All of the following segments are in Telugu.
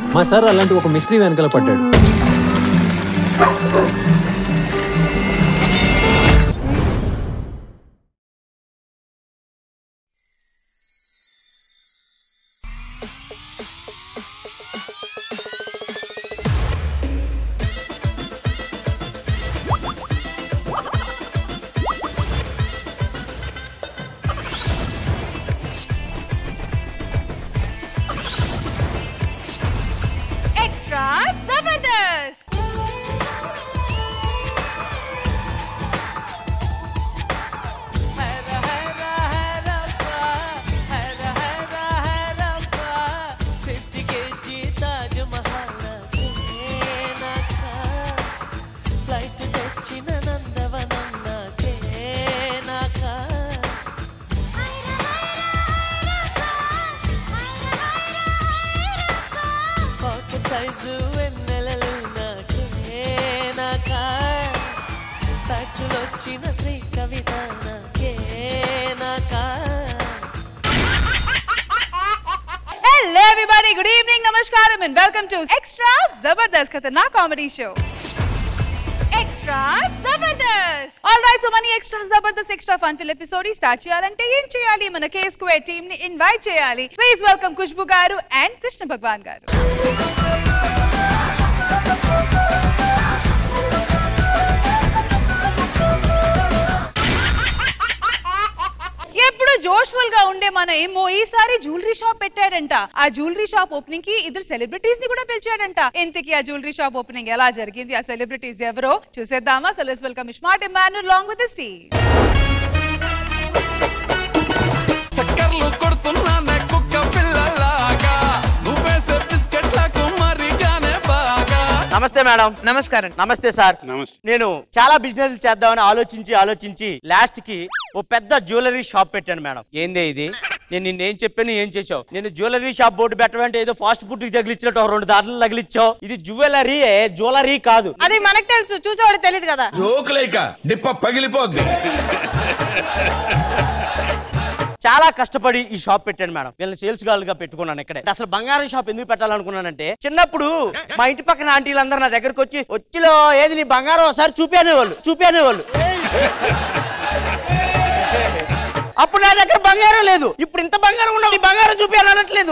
మా సార్ అలాంటి ఒక మిస్టరీ వెనకాల పడ్డాడు एक्स्ट्रा जबरदस्त సైజు వెన్నెలలు నాకే నాకా వచ్చిన స్త్రీ కవిత నాకే నాకా Hello everybody, good evening, namaskaram and welcome to Extra Zabardast Khatarnak Comedy Show. Extra Zabardast! Alright, so many extra Zabardast extra fun fill episode start చేయాలంటే ఏం చేయాలి మన కే స్క్వేర్ టీమ్ ని ఇన్వైట్ చేయాలి please welcome Khushbu garu and Krishna Bhagavan గారు ఎప్పుడు జోష్ఫుల్ గా ఉండే మన ఏమో ఈసారి జ్యువెలరీ షాప్ పెట్టాడంట ఆ జ్యువెలరీ షాప్ ఓపెనింగ్ కి ఇద్దరు సెలబ్రిటీస్ ని కూడా పిలిచాడంట ఇంతకీ ఆ జ్యువెలరీ షాప్ ఓపెనింగ్ ఎలా జరిగింది ఆ సెలబ్రిటీస్ ఎవరో చూసేద్దామా so let's welcome smart man long with Steve చక్కర్లు కొడుతున్నానే కుక్క పిల్లలాగా నువ్వేసే బిస్కెట్లకు మరిగానే బాగా నమస్తే మేడం నమస్కారం నమస్తే సార్ నమస్తే. నేను చాలా బిజినెస్ చేద్దామని ఆలోచించి ఆలోచించి లాస్ట్ కి ఓ పెద్ద జ్యువెలరీ షాప్ పెట్టాను మేడం ఏందే ఇది నేను నిన్న ఏం చెప్పాను ఏం చేసావు నేను జ్యువెలరీ షాప్ బోర్డు పెట్టమంటే ఏదో ఫాస్ట్ ఫుడ్ తగిలిచ్చినట్టు ఒక రెండు దారులు తగిలిచ్చావు ఇది జ్యువెలరీ జ్యువెలరీ కాదు అది మనకు తెలుసు చూసేవాడు తెలియదు కదా జోకులేక డిప్ప పగిలిపోద్ది చాలా కష్టపడి ఈ షాప్ పెట్టాను మేడం వీళ్ళని సేల్స్ గార్ల్ గా పెట్టుకున్నాను ఇక్కడే అసలు బంగారం షాప్ ఎందుకు పెట్టాలనుకున్నానంటే చిన్నప్పుడు మా ఇంటి పక్కన ఆంటీలందరూ నా దగ్గరకు వచ్చి వచ్చిలో ఏది నీ బంగారం ఒకసారి చూపేనేవాళ్ళు చూపేనేవాళ్ళు అప్పుడు నా దగ్గర బంగారం లేదు ఇప్పుడు ఇంత బంగారం ఉన్నా నీ బంగారం చూపాను అనట్లేదు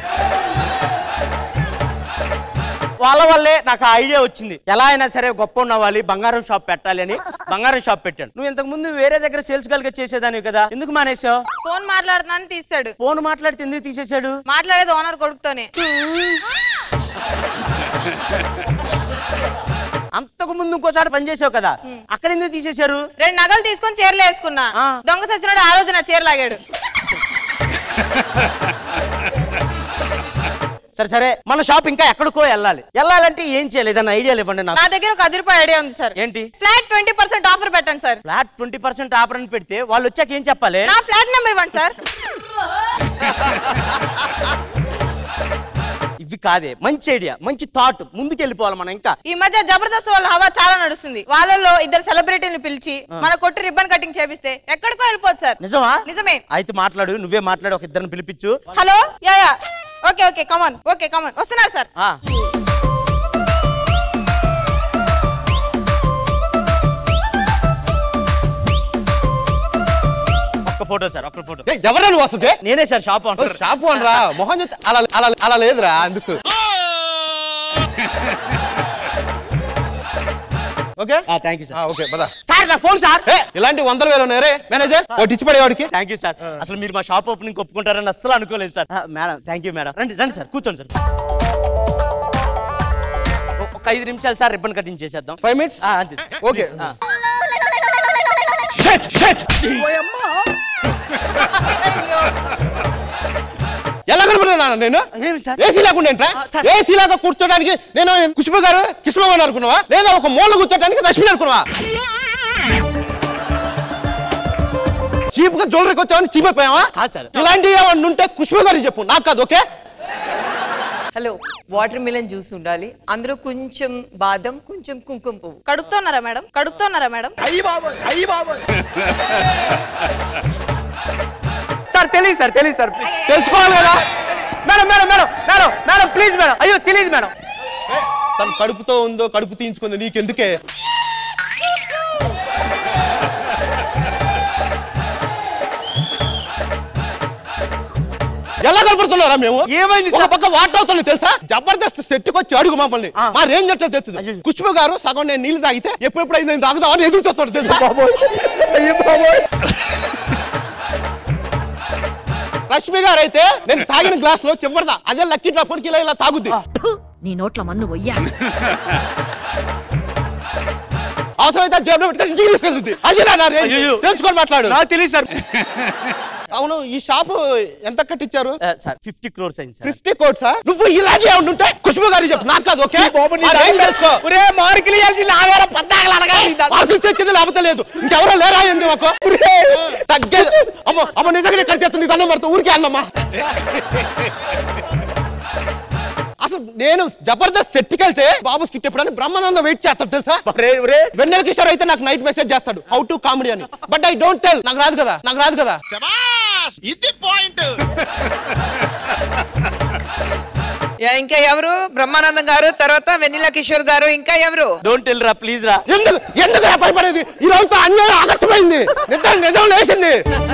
వాళ్ళ వల్లే నాకు ఆ ఐడియా వచ్చింది ఎలా అయినా సరే గొప్ప ఉన్నవాలి బంగారం షాప్ పెట్టాలి అని బంగారం షాప్ పెట్టాను నువ్వు ఇంతకు ముందు వేరే దగ్గర సేల్స్ గల్గా చేసేదానివి కదా ఎందుకు మానేసావు ఫోన్ మాట్లాడుతున్నాను తీస్తాడు ఫోన్ మాట్లాడితే ఎందుకు తీసేశాడు మాట్లాడేది ఓనర్ కొడుకుతోనే అంతకు ముందు ఇంకోసారి పనిచేసావు కదా అక్కడ ఎందుకు తీసేశారు రెండు నగలు తీసుకొని చీరలు వేసుకున్నా ఆ. దొంగ సచ్చినాడు ఆ రోజు నా చీర లాగాడు సరే సరే మన షాప్ ఇంకా ఎక్కడికో వెళ్ళాలి వెళ్ళాలంటే ఏం చేయాలి ఏదన్నా ఐడియాలు ఇవ్వండి నా నాకు దగ్గర ఒక అదిరిపోయి ఐడియా ఉంది సార్ ఏంటి ఫ్లాట్ ట్వంటీ పర్సెంట్ ఆఫర్ పెట్టండి sir flat twenty percent offer అని పెడితే వాళ్ళు వచ్చాక ఏం చెప్పాలి నా ఫ్లాట్ నెంబర్ ఇవ్వండి సార్ ఇవి కాదే మంచి ఐడియా మంచి థాట్ ముందుకు వెళ్ళిపోవాలి మనం ఇంకా ఈ మధ్య జబర్దస్త్ వాళ్ళ హవా చాలా నడుస్తుంది వాళ్ళలో ఇద్దరు సెలబ్రిటీని పిలిచి మన కొట్టు రిబ్బన్ కటింగ్ చేపిస్తే ఎక్కడికో వెళ్ళిపోదు సార్ నిజమా నిజమే అయితే మాట్లాడు నువ్వే మాట్లాడు ఒక ఇద్దరిని పిలిపించు hello ya ya okay okay come on okay come on వస్తున్నారు సార్ ఆ. ఒక్క ఫోటో సార్ ఒక్క ఫోటో ఎవరా నువ్వు అసలు నేనే సార్ షాప్ అంటారు షాపు అనరా మొహం చూస్తే అలా అలా అలా లేదురా అందుకు ఓకే థ్యాంక్ యూ ఆ, సార్ ఓకే పద సార్ నా ఫోన్ సార్ ఏ ఇలాంటి వందల వేలు ఉన్నాయి రే మేనేజర్ ఒకటి ఇచ్చి పడేవాడికి థ్యాంక్ యూ సార్ అసలు మీరు మా షాప్ ఓపెనింగ్ ఒప్పుకుంటారని అస్సలు అనుకోలేదు sir madam thank you madam రండి రండి సార్ కూర్చోండి సార్ ఒ- ఒక ఐదు నిమిషాలు సార్ రిబ్బన్ కటింగ్ చేసేద్దాం ఫైవ్ మినిట్స్ ఆ, అంతే సార్. ఓకే ఆ. షట్ షట్ ఎలా కనపడుతున్నా నేను ఏమి సార్ ఏసీ లేకుండా ఏంట్రా ఆ, సార్. ఏసీ లాగా కూర్చోడానికి నేను కుష్మ గారు కృష్ణ గారు అనుకున్నావా లేదా ఒక మూల కూర్చోడానికి రష్మి అనుకున్నావా చీప్ గా జ్యువెలరీకి వచ్చావని చీప్ అయిపోయావా కాదు సార్. ఇలాంటివి ఏమన్నా ఉంటే కుష్మ గారికి చెప్పు నాకు కాదు okay hello watermelon juice ఉండాలి అందులో కొంచెం బాదం కొంచెం కుంకుమ పువ్వు కడుపుతున్నారా మేడం కడుపుతున్నారా మేడం సార్ తెలియదు సార్ తెలియదు సార్ ప్లీజ్ తెలుసుకోవాలి కదా madam madam madam madam madam please madam అయ్యో తెలియదు మేడం తన కడుపుతో ఉందో కడుపు తీయించుకుందో నీకెందుకే ఎలా కనపడుతున్నారా మేము ఏమైంది ఒక సార్? పక్క వాటర్ అవుతుంది తెలుసా జబర్దస్త్ సెట్ వచ్చి అడుగు మమ్మల్ని మా రేంజ్ ఎట్లా తెలుస్తుంది కుష్బు గారు సగం నేను నీళ్ళు తాగితే ఎప్పుడెప్పుడు అయింది తాగుదామని ఎదురు చూస్తాడు తెలుసా రష్మి గారు అయితే నేను తాగిన గ్లాస్ లో చివరిదా అదే లక్కీ డ్రాప్ ఇలా ఇలా తాగుద్ది నీ నోట్ల మన్ను వయ్యా అవసరమైతే జేబులో పెట్టుకొని ఇంటికి తీసుకెళ్తుంది అది నా నా range. అయ్యయ్యో. తెలుసుకొని మాట్లాడు నాకు తెలియదు సార్ అవును ఈ షాప్ ఎంత కట్టించారు సార్ ఫిఫ్టీ క్రోర్స్ అయింది సార్ ఫిఫ్టీ కోట్సా నువ్వు ఇలాంటి ఏమన్నా ఉంటే కుష్బు గారు చెప్పు నాకు కాదు ఓకే ఆ range తెలుసుకో ఒరే మార్కులు ఇవ్వాల్సింది నా వేరే పద్దాకలు అడగాలి మార్కులు తెచ్చింది లేకపోతే లేదు ఇంకెవరో లేరా ఏంది మాకు తగ్గేది అమ్మ అమ్మ నిజంగా ఇక్కడ చేస్తుంది దండం పెడతా ఊరికే అన్నమ్మా అసలు నేను జబర్దస్త్ సెట్కి వెళ్తే బాబు స్కిట్ ఎప్పుడని బ్రహ్మానందం వెయిట్ చేస్తాడు తెలుసా ఒరే ఒరే వెన్నెల కిషోర్ అయితే నాకు నైట్ మెసేజ్ చేస్తాడు హౌ టు కామెడీ అని బట్ ఐ డోంట్ టెల్ నాకు రాదు కదా నాకు రాదు కదా ఇది పాయింట్ యా, ఇంకా ఎవరు బ్రహ్మానందం గారు తర్వాత వెన్నెల కిషోర్ గారు ఇంకా ఎవరు డోంట్ టెల్ రా ప్లీజ్ రా ఎందుకు ఎందుకు రా భయపడేది ఈ రోజుతో అన్యాయం ఆకర్షమైంది నిజం నిజం లేచింది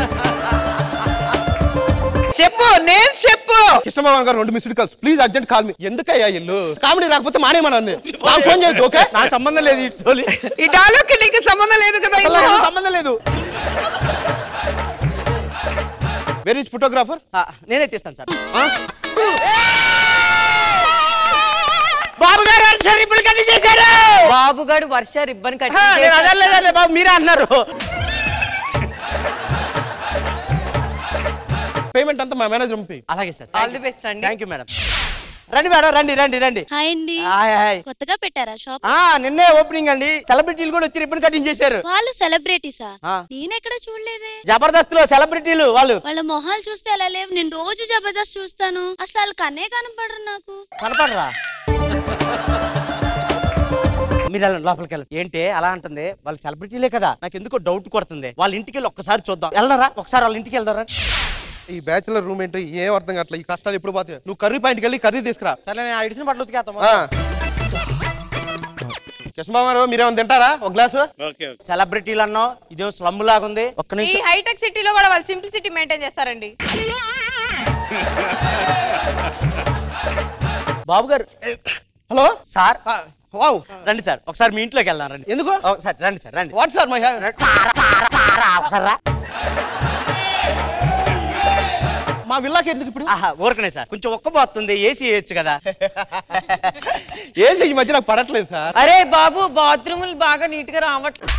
చెప్పు నేమ్ చెప్పు కృష్ణమోహన్ గారు రెండు missed calls please urgent call మీ ఎందుకయ్యా ఇల్లు కామెడీ రాకపోతే మానేమనండి నాకు ఫోన్ చేయొద్దు ఓకే నాకు సంబంధం లేదు ఇట్స్ ఓన్లీ ఈ డాలోకి నీకు సంబంధం లేదు కదా ఇందులో? సంబంధం లేదు వెరీ ఫోటోగ్రాఫర్ నేనే తీస్తాను సార్ బాబు గారు సార్ ఇప్పుడు కట్టి చేశారు బాబుగాడు వర్ష రిబ్బన్ కట్ ఆ, నేను అదర్లేదండి బాబు మీరే అన్నారు పేమెంట్ అంతా మా మేనేజర్ పంపి అలాగే సార్ ఆల్ ది బెస్ట్ అండి థ్యాంక్ యూ మేడం రండి మేడం రండి రండి రండి హాయ్ అండి హాయ్ హాయ్ కొత్తగా పెట్టారా షాప్ ఆ నిన్నే ఓపెనింగ్ అండి సెలబ్రిటీలు కూడా వచ్చి రిబ్బన్ కటింగ్ చేశారు వాళ్ళు సెలబ్రిటీసా ఆ. నేనెక్కడ చూడలేదే జబర్దస్త్ లో సెలబ్రిటీలు వాళ్ళు వాళ్ళ మొహాలు చూస్తే అలా లేవు నేను రోజు జబర్దస్త్ చూస్తాను అసలు వాళ్ళు కన్నే కనపడరు నాకు కనపడరా మీరు వెళ్ళండి లోపలికి వెళ్ళండి ఏంటి అలా అంటుంది వాళ్ళు సెలబ్రిటీలే కదా నాకు ఎందుకో డౌట్ కొడుతుంది వాళ్ళ ఇంటికి వెళ్ళి ఒక్కసారి చూద్దాం వెళ్ళరా ఒకసారి వాళ్ళ ఇంటికి వెళ్దారా ఈ బ్యాచులర్ రూమ్ ఏంటో ఏం అర్థం కావట్లే ఈ కష్టాలు ఎప్పుడు పోతాయి నువ్వు కర్రీ పాయింట్కి వెళ్ళి కర్రీ తీసుకురా సరే నేను ఇడిసిన బట్టలు ఉతికేస్తాం ఆ. కృష్ణబాబు గారు మీరేమైనా తింటారా ఒక గ్లాసు ఓకే సెలబ్రిటీలు అన్నావు ఇదేమో స్లమ్ లాగుంది ఒక్క ఈ నిమిషం హైటెక్ సిటీలో కూడా వాళ్ళు సింప్లిసిటీ మెయింటైన్ చేస్తారండి బాబు గారు హలో సార్ వావ్ రండి సార్ ఒకసారి మీ ఇంట్లోకి వెళ్దాం రండి ఎందుకు ఒకసారి రండి సార్ రండి వాట్ సార్ మై ఒకసారి రా మా విల్లాకి ఎందుకు ఇప్పుడు ఆహా ఊరకనే సార్ కొంచెం ఒక్కబోతుంది ఏసీ వేయచ్చు కదా ఏంటి ఈ మధ్య నాకు పడట్లేదు సార్ అరే బాబు బాత్రూములు బాగా నీట్ గా రావట్లేదు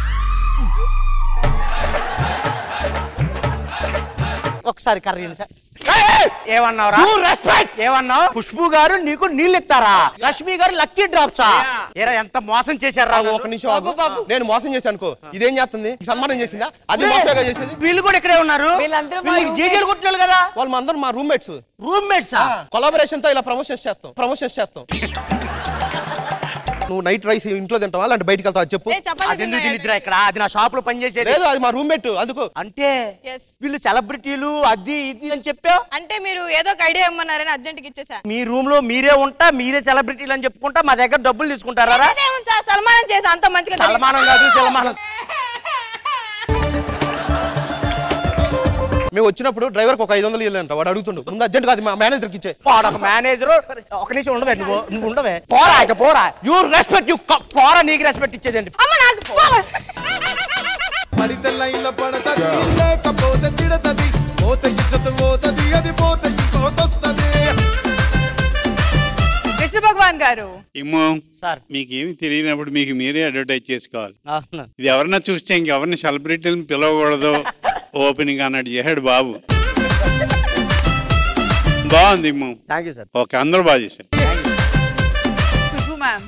ఒకసారి కర్రీ సార్ ఏమన్నావురా ఏమన్నావు ఖుష్బు గారు నీకు నీళ్ళు ఇస్తారా లక్ష్మి గారు లక్కీ డ్రాప్సా ఏరా ఎంత మోసం చేశారా ఆగు, ఒక నిమిషం ఆగు. నేను మోసం చేశాను అనుకో ఇదేం చేస్తుంది ఈ సన్మానం చేసిందా అది మోసంగా చేసింది వీళ్ళు కూడా ఇక్కడే ఉన్నారు వీళ్ళందరూ మా వీళ్ళకి జేజేలు కొట్టినారు కదా వాళ్ళు మా అందరం మా రూమ్మేట్స్ రూమ్మేట్సా కొలాబరేషన్ తో ఇలా ప్రమోషన్స్ చేస్తాం ప్రమోషన్స్ చేస్తాం నువ్వు నైట్ రైస్ ఇంట్లో తింటావా అంటే బయటికి వెళ్తావా చెప్పు ఏ, చపాతీ అది ఎందుకు తిన్నాయా? తినిద్దిరా ఇక్కడ అది నా షాప్ లో పనిచేసేది లేదు అది మా రూమ్మేట్ అందుకు అంటే Yes. వీళ్ళు సెలబ్రిటీలు అది ఇది అని చెప్పావు అంటే మీరు ఏదో ఒక ఐడియా ఇమ్మన్నారని అర్జెంట్కి ఇచ్చేసా మీ రూమ్ లో మీరే ఉంటా మీరే సెలబ్రిటీలు అని చెప్పుకుంటా మా దగ్గర డబ్బులు తీసుకుంటారా అదేముంది సార్ సన్మానం చేసి అంత మంచిగా సల్మానం కాదు సల్మానం మేము వచ్చినప్పుడు డ్రైవర్ ఒక ఐదు వందలు ఇవ్వాలంట వాడు అడుగుతుండు ముందు అర్జెంట్ కాదు మా మేనేజర్కి ఇచ్చే ఒక మేనేజర్ ఒక నిమిషం ఉండవే నువ్వు నువ్వు ఉండవే పోరా ఇక పోరా యూ రెస్పెక్ట్ యూ పోరా నీకు రెస్పెక్ట్ ఇచ్చేదండి అమ్మ నాకు పడితే లైన్లో పడతది లేకపోతే తిడతది పోతే ఇచ్చత పోతది అది పోతే ఇంకోతొస్తది కృష్ణ భగవాన్ గారు ఏమో సార్ మీకేమి తెలియనప్పుడు మీకు మీరే అడ్వర్టైజ్ చేసుకోవాలి అవును ఇది ఎవరన్నా చూస్తే ఇంకెవరిని సెలబ్రిటీలను పిలవకూడదు ఓపెనింగ్ అన్నట్టు చేశాడు బాబు బాగుంది ఇమ్మో థ్యాంక్ యూ సార్ ఓకే అందరూ బాగా చేశారు ఖుష్బు మ్యామ్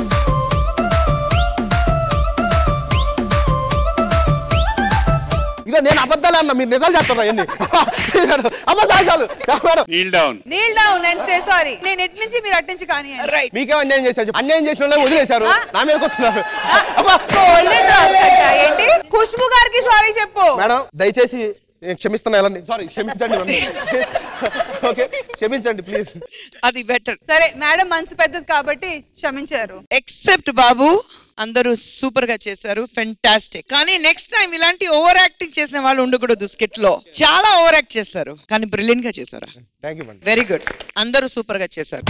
ఇదో నేను అబద్ధాలు అన్న మీరు నిజాలు చేస్తారా ఎన్ని అమ్మ చాలు చాలు madam kneel down kneel down and say sorry నేను ఎటు నుంచి మీరు అటు నుంచి కానీ మీకేం అన్యాయం చేశారు చెప్పు. అన్యాయం చేసిన వాళ్ళే వదిలేశారు నా మీదకి వస్తున్నారు అబ్బా. ఏంటి ఖుష్బు గారికి సారీ చెప్పు మేడం దయచేసి నేను క్షమిస్తున్నా ఎలా సారీ క్షమించండి నన్ను. ఓకే క్షమించండి ప్లీజ్ అది బెటర్ సరే మేడం మనసు పెద్దది కాబట్టి క్షమించారు ఎక్సెప్ట్ బాబు అందరూ సూపర్ గా చేశారు ఫెంటాస్టిక్ కానీ నెక్స్ట్ టైం ఇలాంటి ఓవర్ యాక్టింగ్ చేసిన వాళ్ళు ఉండకూడదు స్కిట్ లో చాలా ఓవర్ యాక్ట్ చేస్తారు కానీ బ్రిలియంట్ గా చేశారు thank you madam very good అందరూ సూపర్ గా చేశారు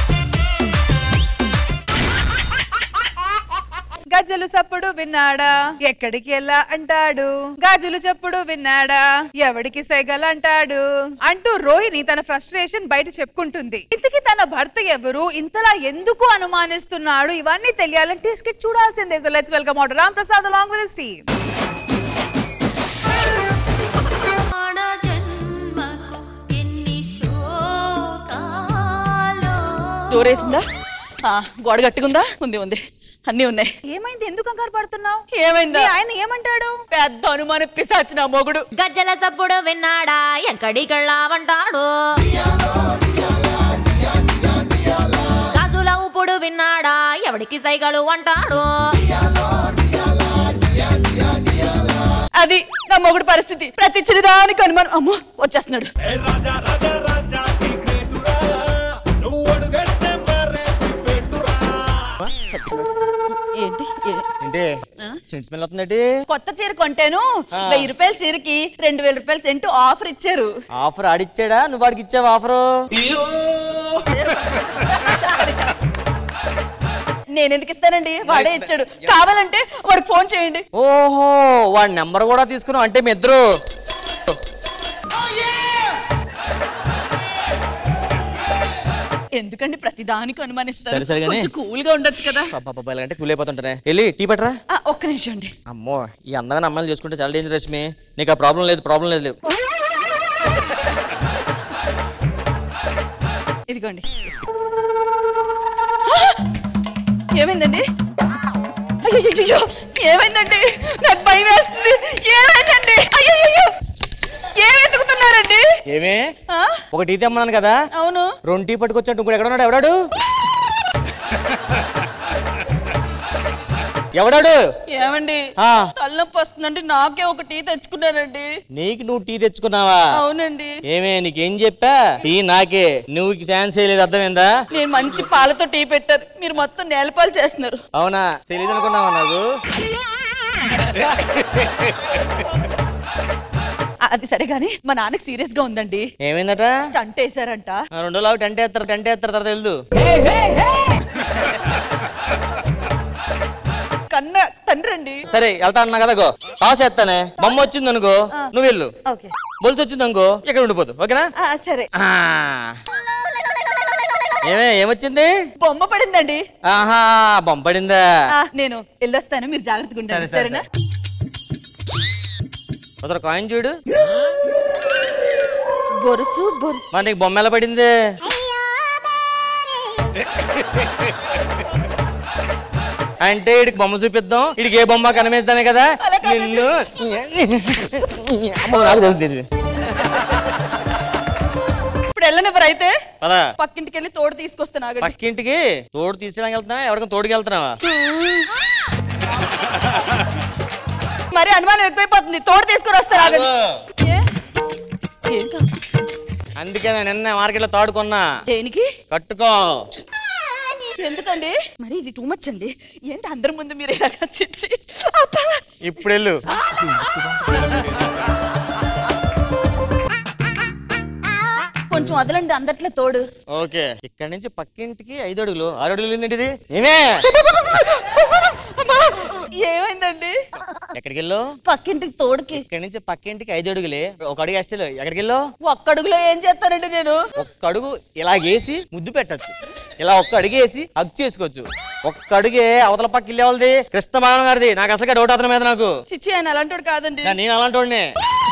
గజ్జలు చప్పుడు విన్నాడా ఎక్కడికి వెళ్ళా అంటాడు గాజులు చప్పుడు విన్నాడా ఎవడికి సెగలు అంటాడు అంటూ రోహిణి తన ఫ్రస్ట్రేషన్ బయట చెప్పుకుంటుంది ఇంతకీ తన భర్త ఎవరు ఇంతలా ఎందుకు అనుమానిస్తున్నాడు ఇవన్నీ తెలియాలంటే స్కిట్ చూడాల్సిందే so let's welcome auto Ram Prasad along with team door వేసిందా ఆ, గోడ గట్టుకుందా ఉంది ఉంది అన్నీ ఉన్నాయి ఏమైంది ఎందుకు కంగారు పడుతున్నావు ఏమైందా ఆయన ఏమంటాడు పెద్ద అనుమానం పిశాచి నా మొగుడు గజ్జల సప్పుడు విన్నాడా ఎక్కడికెళ్ళావంటాడు గాజుల ఉప్పుడు విన్నాడా ఎవడికి సైగలు అంటాడు అది నా మొగుడు పరిస్థితి ప్రతి చిన్నదానికి అనుమానం అమ్మో వచ్చేస్తున్నాడు ఏంటి ఏ- ఏంటి సెంట్ స్మెల్ అవుతుందండి కొత్త చీర కొంటాను ఆ. వెయ్యి రూపాయల చీరకి రెండు వేల రూపాయల సెంటు ఆఫర్ ఇచ్చారు ఆఫర్ ఆడిచ్చాడా నువ్వు వాడికి ఇచ్చావు ఆఫరు నేను ఎందుకు ఇస్తానండి వాడే ఇచ్చాడు కావాలంటే వాడికి ఫోన్ చేయండి ఓహో వాడి నెంబర్ కూడా తీసుకున్నావు అంటే మీ ఇద్దరు ఎందుకండి ప్రతి దానికి అనుమానిస్తారు సరే, సరే గానీ. కొంచెం కూల్ గా ఉండొచ్చు కదా అబ్బాబ్బా ఇలాంటి కూల్ అయిపోతుంటానే వెళ్ళి టీ పట్టరా ఆ, ఒక్క నిమిషం అండి అమ్మో ఈ అందమైన అమ్మాయిలు చూసుకుంటే చాలా డేంజరస్ మీ నీకు ఆ ప్రాబ్లం లేదు ప్రాబ్లం లేదు లేవు ఇదిగోండి ఆ! ఏమైందండి అయ్యో ఏమైందండి నాకు భయం వేస్తుంది ఏమైందండి అయ్యో ఏం వెతుకుతున్నారండి ఏమే ఆ? ఒక టీ తెమ్మన్నాను కదా అవును రెండు టీ పట్టుకొచ్చాడు ఇంకోటి ఎక్కడ ఉన్నాడు ఎవడాడు ఎవడాడు ఏమండి ఆ. తలనొప్పి వస్తుందండి నాకే ఒక టీ తెచ్చుకున్నానండి నీకు నువ్వు టీ తెచ్చుకున్నావా అవునండి ఏమే నీకేం చెప్పా టీ నాకే నువ్వు ఛాన్స్ చేయలేదు అర్థమైందా నేను మంచి పాలతో టీ పెట్టారు మీరు మొత్తం నేలపాలు చేస్తున్నారు అవునా తెలియదు అనుకున్నావా నాకు ఆ, అది సరే గాని మా నాన్నకి సీరియస్ గా ఉందండి ఏమైందట స్టంట్ వేసారంట ఆ, రెండు లావు టెంట్ వేస్తారు టెంట్ వేస్తారు తర్వాత వెళ్దు కన్న తండ్రి అండి సరే వెళ్తా అన్నా కదా గో టాస్ వేస్తానే బొమ్మ వచ్చింది అనుకో నువ్వు వెళ్ళు ఓకే బొలుసు వచ్చింది అనుకో ఇక్కడ ఉండిపోదు ఓకేనా ఆ, సరే ఆ. ఏమే ఏమొచ్చింది బొమ్మ పడిందండి ఆహా బొమ్మ పడిందా ఆ, నేను వెళ్ళొస్తాను మీరు జాగ్రత్తగా సరే, ఉండండి సరే, సరేనా ఒకసారి కాయిన్ చూడు బొరుసు బొరుసు మరి నీకు బొమ్మ ఎలా పడింది అంటే ఇడికి బొమ్మ చూపిద్దాం ఇడికి ఏ బొమ్మ కనిపిస్తానే కదా నిన్ను అమ్మో, నాకు తెలుసు ఇప్పుడు వెళ్ళనివ్వరు అయితే పదా పక్కింటికి వెళ్ళి తోడు తీసుకొస్తాను ఆగండి పక్కింటికి తోడు తీసుకురానికి వెళ్తున్నా ఎవరికైనా తోడుకి వెళ్తున్నావా మరి అనుమానం ఎక్కువైపోతుంది తోడు తీసుకొని వస్తారు ఆగండి ఏ? ఏం కాదు. అందుకే నేను నిన్న మార్కెట్ లో తాడుకున్నా దేనికి కట్టుకో ఎందుకండి మరి ఇది టూ మచ్ అండి ఏంటి అందరి ముందు మీరు ఇలాగా చిచ్చి అబ్బా! ఇప్పుడు వెళ్ళు కొంచెం వదలండి అందట్లో తోడు ఓకే ఇక్కడ నుంచి పక్కింటికి ఐదు అడుగులు ఆరు అడుగులు ఏంటిది ఏమే ఏమైంది ఎక్కడికి వెళ్ళు పక్కింటికి తోడుకి ఇక్కడ నుంచి పక్కింటికి ఐదు అడుగులే ఒక అడుగు వేస్తే ఎక్కడికి వెళ్ళు ఒక్క అడుగులో ఏం చేస్తానండి నేను ఒక్క అడుగు ఇలా వేసి ముద్దు పెట్టచ్చు ఇలా ఒక్క అడుగు వేసి హగ్ చేసుకోవచ్చు ఒక్క అడుగే అవతల పక్క ఇల్లు వాళ్ళది కృష్ణమానం గారిది నాకు అసలు డౌట్ అతని మీద నాకు చిచ్చి ఆయన అలాంటి కాదండి నేను అలాంటి వాడిని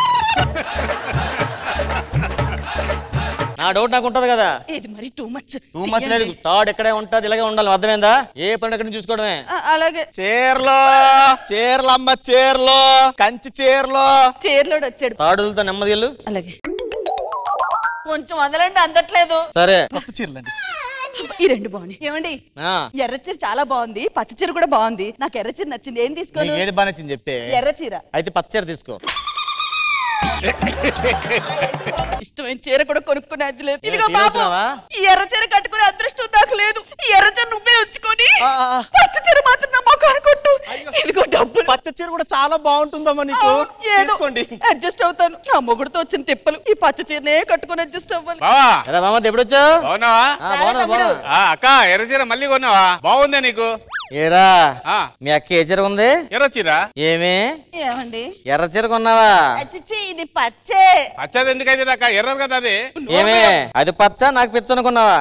నా డౌట్ నాకు ఉంటది కదా ఇది మరి టూ మచ్ టూ మచ్ లేదు థర్డ్ ఎక్కడే ఉంటది ఇలాగే ఉండాలి అర్థమైందా ఏ పని ఎక్కడి నుంచి చూసుకోవడమే అలాగే చీరలో చీరలమ్మ చీరలో కంచి చీరలో చీరలోడు వచ్చాడు థర్డ్ వదులుతా నెమ్మది వెళ్ళు అలాగే కొంచెం వదలండి అందట్లేదు సరే కొత్త చీరలండి ఈ రెండు బాగున్నాయి ఏమండి ఆ, ఎర్ర చీర చాలా బాగుంది పచ్చ చీర కూడా బాగుంది నాకు ఎర్ర చీర నచ్చింది ఏం తీసుకోను నీకు ఏది బాగా నచ్చింది చెప్పే ఎర్ర చీర అయితే పచ్చ చీర తీసుకో ఇష్టమైన చీర కూడా కొనుక్కునేది లేదు ఇదిగో ఫీల్ బాబు అవుతున్నావా? ఈ ఎర్ర చీర కట్టుకునే అదృష్టం నాకు లేదు ఈ ఎర్ర చీర నువ్వే ఉంచుకొని పచ్చ చీర మాత్రం నా మొఖాన్ని కొట్టు ఇదిగో డబ్బులు పచ్చ చీర కూడా చాలా బాగుంటుందమ్మా నీకు తీసుకోండి అడ్జస్ట్ అవుతాను నా మొగుడుతో వచ్చిన తిప్పలు ఈ పచ్చ చీరనే కట్టుకొని అడ్జస్ట్ అవ్వాలి బావా ఎలా బామ్మ ఎప్పుడు వచ్చావు బాగున్నావా ఆ, బాగున్నా బాగున్నా ఆ, అక్క ఎర్ర చీర మళ్ళీ కొన్నావా బాగుందా నీకు ఏరా ఆ. మీ అక్క ఏ చీర ఉంది ఎర్ర చీర ఏమి ఏమండి ఎర్ర చీర కొన్నావా అచ్చిచ్చి ఇది పచ్చే పచ్చది ఎందుకైతే అక్క ఎర్రది కదా అది ఏమి అది పచ్చ నాకు పిచ్చ అనుకున్నావా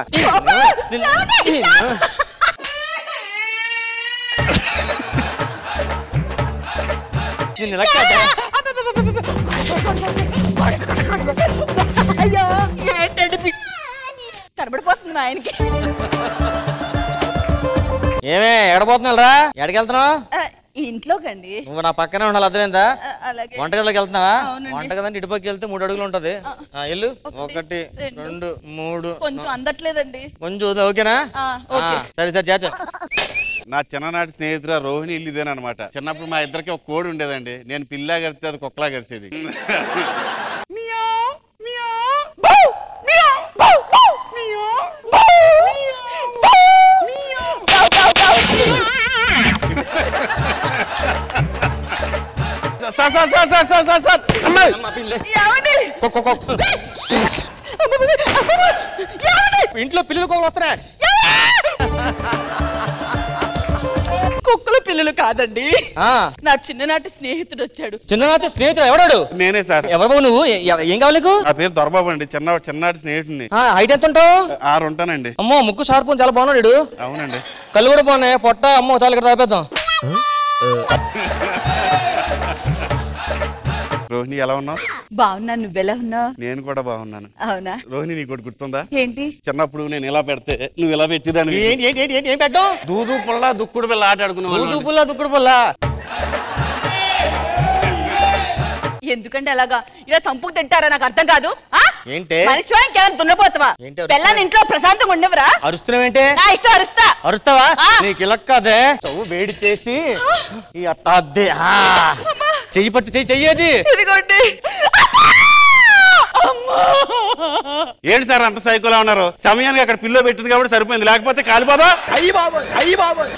నిన్ను ఇలా కాదా? అయ్యో ఏంటండి ఇది? కనబడిపోతుంది మా ఆయనకి ఏమే ఎడబోతున్నారా ఎక్కడికి వెళ్తున్నావు ఆ, ఇంట్లోకండి నువ్వు నా పక్కనే ఉండాలి అర్థమైందా ఆ, అలాగే వంటగదిలోకి వెళ్తున్నావా అవునండి. వంటగది అంటే ఇటుపక్క వెళ్తే మూడు అడుగులు ఉంటది ఆ, వెళ్ళు ఒకటి రెండు, రెండు మూడు కొంచెం అందట్లేదండి కొంచెం వద్దు, ఓకేనా ఆ, ఓకే. ఆ, సరే సరే చేత నా చిన్ననాటి స్నేహితురా రోహిణి ఇల్లు ఇదేనమాట చిన్నప్పుడు మా ఇద్దరికి ఒక కోడి ఉండేదండి నేను పిల్లా గరిస్తే అది కుక్కలా గరిచేది sir sir sir sir sir sir sir అమ్మాయి ఏమండి కుక్క కుక్క ఇంట్లో పిల్లలు కోళ్ళు వస్తున్నాయి కుక్కల పిల్లలు కాదండి ఆ, నా చిన్ననాటి స్నేహితుడు వచ్చాడు చిన్ననాటి స్నేహితుడు ఎవడాడు నేనే సార్ ఎవరు బాబు నువ్వు ఎ- ఎ- ఏం కావాలి నీకు నా పేరు దొరబాబు అండి చిన్న చిన్ననాటి స్నేహితుడిని ఆ, హైట్ ఎంత ఉంటావు ఆరు ఉంటానండి అమ్మో ముక్కు షార్ప్ ఉంది, చాలా బాగున్నాడు వీడు. అవునండి కళ్ళు కూడా బాగున్నాయి పొట్ట అమ్మో చాలా ఇక్కడ తాపేద్దాం రోహిణి ఎలా ఉన్నావు బాగున్నా నువ్వెలా ఉన్నావు నేను కూడా బాగున్నాను అవునా రోహిణి నీకు ఒకటి గుర్తుందా ఏంటి చిన్నప్పుడు నేను ఇలా పెడితే నువ్వు ఇలా పెట్టిదాన్ని ఏంటి ఏంటి ఏంటి ఏంటి ఏం పెట్టాం దూదు పుల్ల దుక్కుడు పిల్ల ఆట ఆడుకున్నావు పుల్ల దుక్కుడు పుల్ల ఎందుకంటే అలాగా ఇలా సంపుకు తింటారా నాకు అర్థం కాదు ఆ? ఏంటి మనిషి ఇంకేమైనా దున్నపోతావా ఏంటి అరుస్తున్నావు? పిల్లని ఇంట్లో ప్రశాంతంగా ఉండవురా అరుస్తున్నావేంటే నా ఇష్టం అరుస్తా అరుస్తావా ఆ. నీకు ఇలా కాదే చవ్వు వేడి చేసి ఈ అట్ట అద్దే ఆ. చెయ్యి పట్టు చెయ్యి చెయ్యేది ఇదిగోండి ఏంటి సార్ అంత సైకోలా ఉన్నారు సమయానికి అక్కడ పిల్లో పెట్టింది కాబట్టి సరిపోయింది లేకపోతే కాలిపోదా అయ్యి బాబోయ్ అయ్యి బాబోయ్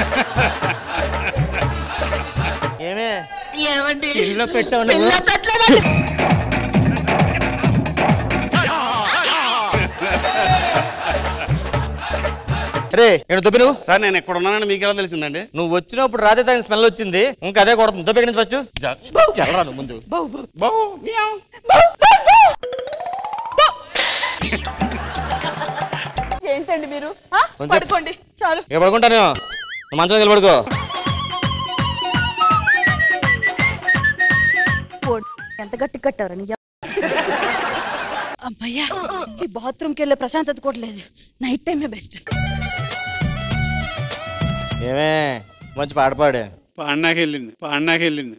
ఏమే ఏమండి ఇల్లు పెట్టావు నువ్వు? పిల్ల పెట్టలేదండి రే నేను దొబ్బి నువ్వు సార్ నేను ఎక్కడ ఉన్నానని మీకు ఎలా తెలిసిందండి నువ్వు వచ్చినప్పుడు రాతే దాని స్మెల్ వచ్చింది ఇంకా అదే కొడుతుంది దొబ్బి నుంచి ఫస్ట్ వెళ్ళరా నువ్వు ముందు ఏంటండి మీరు ఆ? కొంచెం- పడుకోండి చాలు ఇక్కడ పడుకుంటాను నువ్వు మంచం దగ్గర పడుకో ఎంత గట్టి కట్టారని అమ్మయ్యా ఈ బాత్రూమ్కి వెళ్ళే ప్రశాంతత కూడా లేదు నైట్ టైమే బెస్ట్ ఏమే మంచి పాట పాడు పాడినాకి వెళ్ళింది పాడినాకి వెళ్ళింది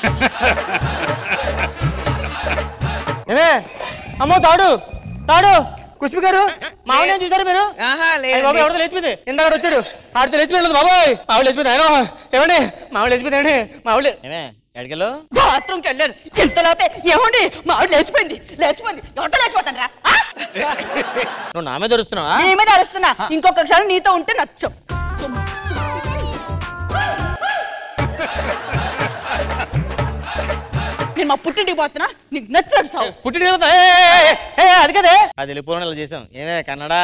ఏమే అమ్మో తాడు తాడు కుష్మి గారు మామూలు చూసారు మీరు ఆహా అయ్య బాబు ఎవరితో లేచిపోయింది ఇందాక వచ్చాడు ఆడితో లేచిపోయింది బాబాయ్ మామూలు లేచిపోయింది ఆయన ఏమండి మామూలు లేచిపోయింది ఏమండి మామూలు ఏమే ఎడకెళ్ళు బాత్రూమ్కి వెళ్ళారు ఇంతలోపే ఏమండి మా ఆవిడ లేచిపోయింది లేచిపోయింది ఎవరితో లేచిపోతాను రా నువ్వు నా మీద అరుస్తున్నావా నీ మీద అరుస్తున్నా ఇంకొక క్షణం నీతో ఉంటే నచ్చు నేను మా పుట్టింటికి పోతున్నా నీకు నచ్చినట్టు సావు పుట్టి అది కదే అది వెళ్ళిపోవడం ఇలా చేసాం ఏమే కన్నడా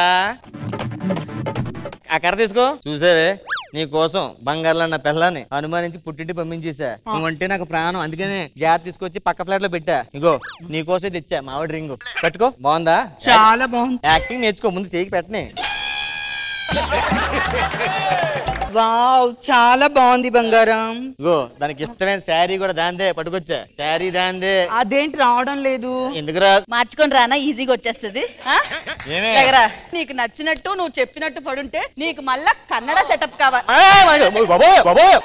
ఆ కర్ర తీసుకో చూసావే నీ కోసం బంగారులన్న పిల్లని అనుమానించి పుట్టింటి పంపించేసా నువ్వంటే నాకు ప్రాణం అందుకనే జాగ్రత్త తీసుకొచ్చి పక్క ఫ్లాట్ లో పెట్టా ఇగో నీ కోసం తెచ్చా మావిడ రింగ్ పెట్టుకో బాగుందా చాలా బాగుంది యాక్టింగ్ నేర్చుకో ముందు చేయికి పెట్టని వావ్ చాలా బాగుంది బంగారం ఇగో దానికి ఇష్టమైన శారీ కూడా దాందే పట్టుకొచ్చా శారీ దాందే అదేంటి రావడం లేదు ఎందుకురా మార్చుకొని రానా ఈజీగా వచ్చేస్తుంది ఆ? ఏమే? దగ్గర నీకు నచ్చినట్టు నువ్వు చెప్పినట్టు పడుంటే నీకు మళ్ళా కన్నడ సెటప్ కావాలి బాబోయ్ బాబోయ్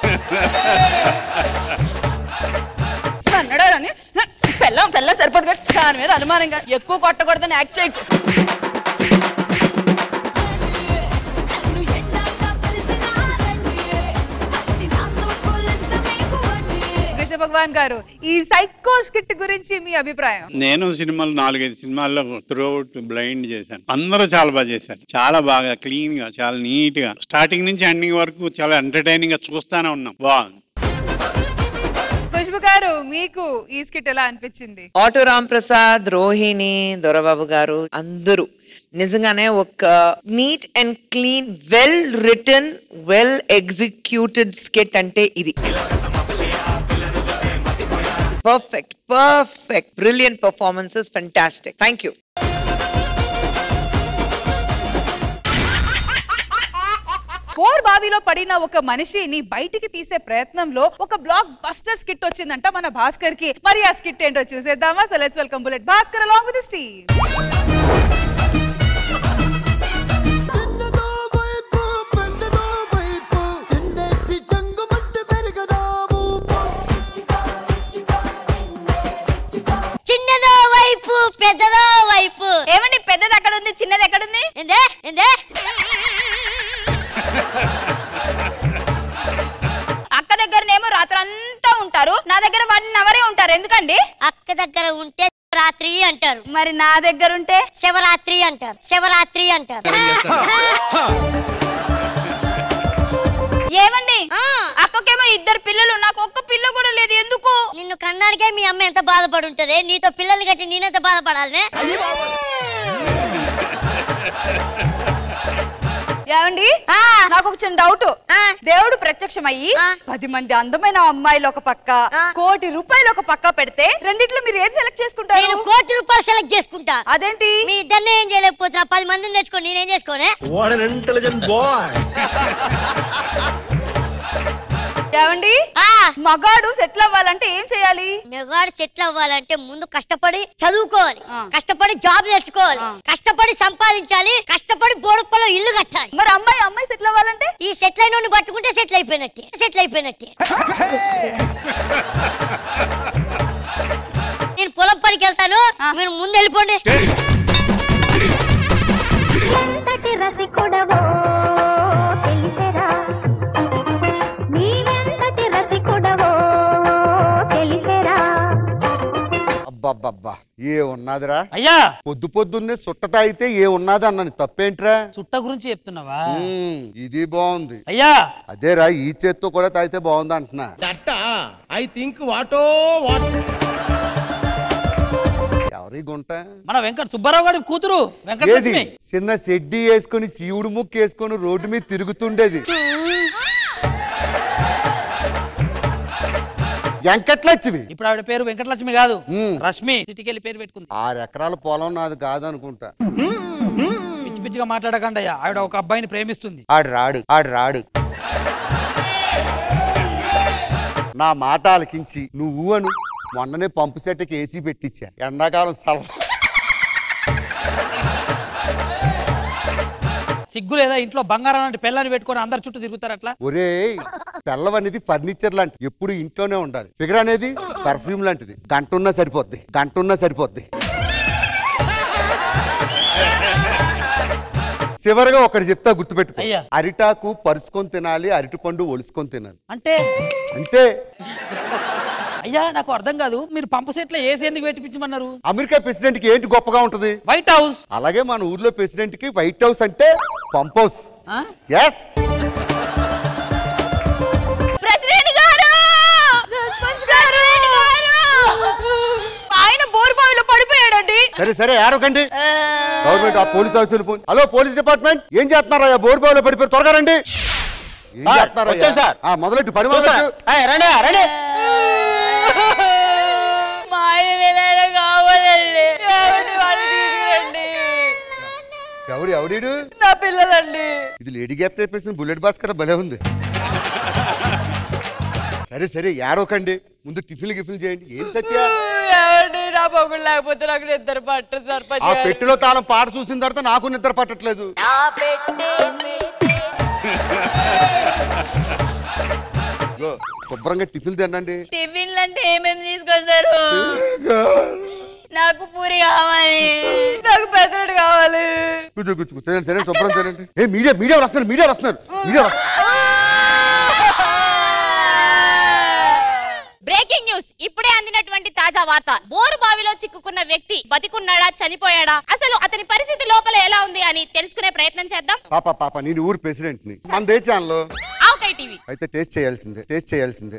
కన్నడ అని పెళ్ళం పెళ్ళం సరిపోదు కదా దాని మీద అనుమానంగా ఎక్కువ కొట్టకూడదని యాక్ట్ చేయకు వృషభ భగవాన్ గారు ఈ సైకో స్కిట్ గురించి మీ అభిప్రాయం నేను సినిమాలు నాలుగైదు సినిమాల్లో త్రూఅవుట్ బ్లైండ్ చేశాను అందరూ చాలా బాగా చేశారు చాలా బాగా క్లీన్ గా చాలా నీట్ గా స్టార్టింగ్ నుంచి ఎండింగ్ వరకు చాలా ఎంటర్టైనింగ్ గా చూస్తానే ఉన్నాం బాగుంది ఖుష్బు గారు మీకు ఈ స్కిట్ ఎలా అనిపించింది ఆటో రామ్ ప్రసాద్ రోహిణి దొరబాబు గారు అందరూ నిజంగానే ఒక neat and clean well return well executed skit అంటే ఇది perfect perfect brilliant performances fantastic thank you bore బావిలో పడిన ఒక మనిషిని బయటికి తీసే ప్రయత్నంలో ఒక బ్లాక్ బస్టర్ స్కిట్ వచ్చిందంట మన భాస్కర్ కి మరి ఆ స్కిట్ ఏంటో చూసేద్దామా so let's welcome bullet Bhaskar along with Steve చిన్నదో వైపు పెద్దదో వైపు ఏమండి పెద్దది అక్కడ ఉంది చిన్నది ఎక్కడ ఉంది ఏందే ఏందే అక్క దగ్గరనేమో రాత్రి అంతా ఉంటారు నా దగ్గర వన్ అవరే ఉంటారు ఎందుకండి అక్క దగ్గర ఉంటే రాత్రి అంటారు మరి నా దగ్గర ఉంటే శివరాత్రి అంటారు శివరాత్రి అంటారు ఏమండి అక్కకేమో ఇద్దరు పిల్లలు నాకు ఒక్క పిల్ల కూడా లేదు ఎందుకు నిన్ను కన్నానికే మీ అమ్మ ఎంత బాధపడి ఉంటది నీతో పిల్లల్ని కట్టి నేనెంత బాధపడాలి ఏమండి నాకు ఒక చిన్న డౌట్ దేవుడు ప్రత్యక్షమయ్యి పది మంది అందమైన అమ్మాయిలు ఒక పక్క కోటి రూపాయలు ఒక పక్క పెడితే రెండిట్లో మీరు ఏది సెలెక్ట్ చేసుకుంటారు నేను కోటి రూపాయలు సెలెక్ట్ చేసుకుంటా అదేంటి మీ ఇద్దరిని ఏం చేయలేకపోతున్నా పది మందిని తెచ్చుకొని నేనేం చేసుకోనే What an intelligent boy! ఏమండి మగాడు సెటిల్ అవ్వాలంటే ఏం చేయాలి మగాడు సెటిల్ అవ్వాలంటే ముందు కష్టపడి చదువుకోవాలి కష్టపడి జాబ్ తెచ్చుకోవాలి కష్టపడి సంపాదించాలి కష్టపడి బోడుప్పలో ఇల్లు కట్టాలి మరి అమ్మాయి అమ్మాయి సెటిల్ అవ్వాలంటే ఈ సెటిల్ అయిన పట్టుకుంటే సెటిల్ అయిపోయినట్టే సెటిల్ అయిపోయినట్టే నేను పొలం పనికి వెళ్తాను మీరు ముందు వెళ్ళిపోండి ఎంతటి రసికుడవో తెలిసెరా నీవెంతటి రసికుడవో తెలిసెరా అబ్బబ్బబ్బా ఏ ఉన్నదిరా అయ్యా పొద్దు పొద్దున్నే సుట్ట తాగితే ఏ ఉన్నది అన్నాను తప్పేంట్రా సుట్ట గురించి చెప్తున్నావా ఉమ్, ఇది బాగుంది అయ్యా అదేరా ఈ చేత్తో కూడా తాగితే బాగుంది అంటున్నా ఐ థింక్ వాటో వాట్ ఎవరి గుంట మన వెంకట సుబ్బారావు గారి కూతురు ఏది వెంకటలక్ష్మి చిన్న షెడ్డి వేసుకొని శివుడు ముక్కు వేసుకొని రోడ్డు మీద తిరుగుతుండేది వెంకట్లక్ష్మి ఇప్పుడు ఆవిడ పేరు వెంకటలక్ష్మి కాదు రష్మి సిటీకెళ్ళి పేరు పెట్టుకుంది ఆరు ఎకరాల పొలం నాది కాదనుకుంటా పిచ్చి పిచ్చిగా మాట్లాడకండి అయ్యా ఆవిడ ఒక అబ్బాయిని ప్రేమిస్తుంది ఆడు రాడు ఆడు రాడు నా మాట ఆలకించి నువ్వు అను మొన్ననే పంపు సెట్కి ఏసీ పెట్టించా ఎండాకాలం సల సిగ్గు లేదా ఇంట్లో బంగారం లాంటి పిల్లని పెట్టుకొని అందరి చుట్టూ తిరుగుతారు అట్లా ఒరే పెళ్ళం అనేది ఫర్నిచర్ లాంటి ఎప్పుడు ఇంట్లోనే ఉండాలి ఫిగర్ అనేది పర్ఫ్యూమ్ లాంటిది గంట ఉన్నా సరిపోద్ది గంట ఉన్నా సరిపోద్ది చివరిగా ఒకటి చెప్తా గుర్తుపెట్టుకో అయ్యా. అరిటాకు పరుచుకొని తినాలి అరటిపండు ఒలుసుకొని తినాలి అంటే అంతే అయ్యా నాకు అర్థం కాదు మీరు పంపు సెట్లో ఏసీ ఎందుకు పెట్టిపించమన్నారు అమెరికా ప్రెసిడెంట్ కి ఏంటి గొప్పగా ఉంటది వైట్ హౌస్ అలాగే మన ఊర్లో ప్రెసిడెంట్ కి వైట్ హౌస్ అంటే పంప్ హౌస్ ఎస్ ప్రెసిడెంట్ గారు సర్పంచ్ గారు ఆయన బోరు బావిలో పడిపోయాడండి సరే సరే ఆరోకండి గవర్నమెంట్ ఆ పోలీస్ ఆఫీసులు ఫోన్ హలో పోలీస్ డిపార్ట్మెంట్ ఏం చేస్తున్నారా బోర్ బావిలో పడిపోయి త్వరగా రండి ఏం సార్, చేస్తున్నారయ్యా? వచ్చాం సార్. ఆ, మొదలెట్టు పని చూస్తా. మొదలెట్టు ఏయ్, రండి రండి మా ఆయన కావాలండి ఏమండి వాళ్ళు తీసుకురండి ఎవడు ఎవడీడు నా పిల్లలండి ఇది లేడీ గ్యాప్ చెప్పేసిన బుల్లెట్ భాస్కర్ భలే ఉంది సరే సరే యారోకండి ముందు టిఫిన్ గిఫిన్ చేయండి ఏం సత్య ఏమండి నా పొగుడు లేకపోతే నాకు నిద్ర పట్టదు సర్పంచ్ ఆ గారు. పెట్టెలో తాళం పాట చూసిన తర్వాత నాకు నిద్ర పట్టట్లేదు ఇగో, శుభ్రంగా టిఫిన్ తినండి టిఫిన్లు అంటే ఏమేమి తీసుకొస్తారు నాకు పూరి కావాలి నాకు పెద్దడు కావాలి కూర్చో కూర్చో కూర్చో. తినండి తినండి శుభ్రం తినండి ఏ మీడియా మీడియా వస్తున్నారు మీడియా వస్తున్నారు మీడియా వస్తున్నారు బ్రేకింగ్ న్యూస్ వార్త బోరు బావిలో చిక్కుకున్న వ్యక్తి బతికున్నాడా చనిపోయాడా అసలు అతని పరిస్థితి లోపల ఎలా ఉంది అని తెలుసుకునే ప్రయత్నం చేద్దాం పాప పాప నేను ఊరు ప్రెసిడెంట్ ని మనదే ఛానల్ ఆవకాయ టీవీ అయితే టేస్ట్ చేయాల్సిందే టేస్ట్ చేయాల్సిందే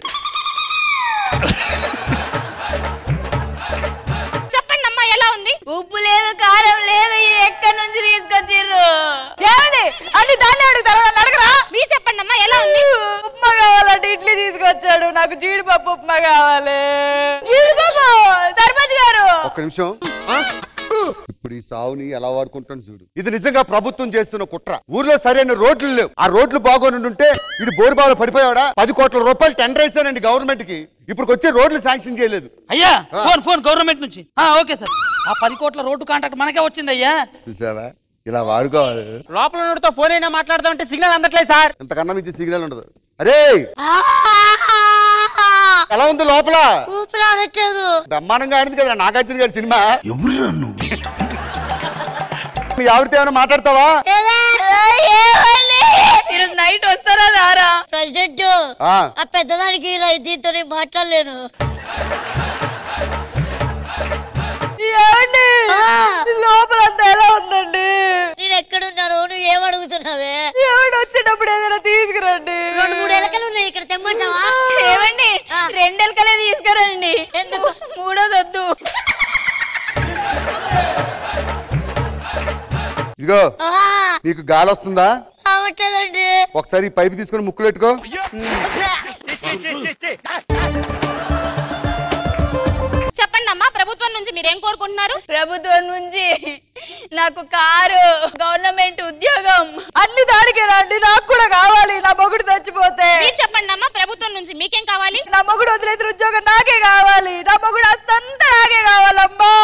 చెప్పండి అమ్మా ఎలా ఉంది ఉప్పు లేదు కారం లేదు ఇది ఎక్కడి నుంచి తీసుకొచ్చిర్రు ఏమండి అన్ని దాన్ని అడుగుతారు నన్ను అడగరా మీరు చెప్పండి అమ్మా ఎలా ఉంది ఉప్మా కావాలంటే ఇడ్లీ తీసుకొచ్చాడు నాకు జీడిపప్పు ఉప్మా కావాలి జీడిపప్పు ధర్మజ్ గారు ఒక్క నిమిషం ఇప్పుడు ఈ సావుని ఎలా వాడుకుంటాను చూడు ఇది నిజంగా ప్రభుత్వం చేస్తున్న కుట్ర ఊర్లో సరైన రోడ్లు లేవు ఆ రోడ్లు బాగోని ఉంటే ఇది బోరుబావులు పడిపోయాడా పది కోట్ల రూపాయలు టెండర్ వేసానండి గవర్నమెంట్ కి ఇప్పుడు వచ్చే రోడ్లు శాంక్షన్ చేయలేదు అయ్యా ఫోన్ ఫోన్ గవర్నమెంట్ నుంచి ఆ, ఓకే సార్ ఆ పది కోట్ల రోడ్డు కాంట్రాక్ట్ మనకే వచ్చింది అయ్యా చూసావా ఇలా వాడుకోవాలి లోపల ఉన్నోడితో ఫోన్ అయినా మాట్లాడదామంటే సిగ్నల్ అందట్లేదు సార్ ఇంతకన్నా మించి సిగ్నల్ ఉండదు అరే ఎలా ఉంది లోపల ఊపిరి ఆడట్లేదు బ్రహ్మాండంగా ఆడింది కదా నాగార్జున గారి సినిమా ఎవరు నువ్వు మీ ఆవిడతో ఏమైనా మాట్లాడతావా ఈరోజు నైట్ వస్తారా రారా ప్రెసిడెంట్ ఆ. ఆ పెద్దదానికి ఇలా దీంతో మాట్లాడలేను ఏమండి లోపల అంతా ఎలా ఉందండి నేను ఎక్కడున్నాను నువ్వు ఏం అడుగుతున్నావే ఏమండి వచ్చేటప్పుడు ఏదైనా తీసుకురండి రెండు మూడు ఎలకలు ఉన్నాయి ఇక్కడ తెమ్మంటావా ఏమండి రెండు ఎలకలే తీసుకురండి మూడోది వద్దు ఇదిగో నీకు గాలి వస్తుందా రావట్లేదండి ఒకసారి ఈ పైపు తీసుకొని ముక్కులు పెట్టుకో చెప్పండి అమ్మా ప్రభుత్వం నుంచి మీరేం కోరుకుంటున్నారు ప్రభుత్వం నుంచి నాకు కారు గవర్నమెంట్ ఉద్యోగం అన్ని దానికి రండి నాకు కూడా కావాలి నా మొగుడు చచ్చిపోతే మీరు చెప్పండి అమ్మా ప్రభుత్వం నుంచి మీకేం కావాలి నా మొగుడు వదిలేసిన ఉద్యోగం నాకే కావాలి నా మొగుడు అస్తంతా నాకే కావాలమ్మా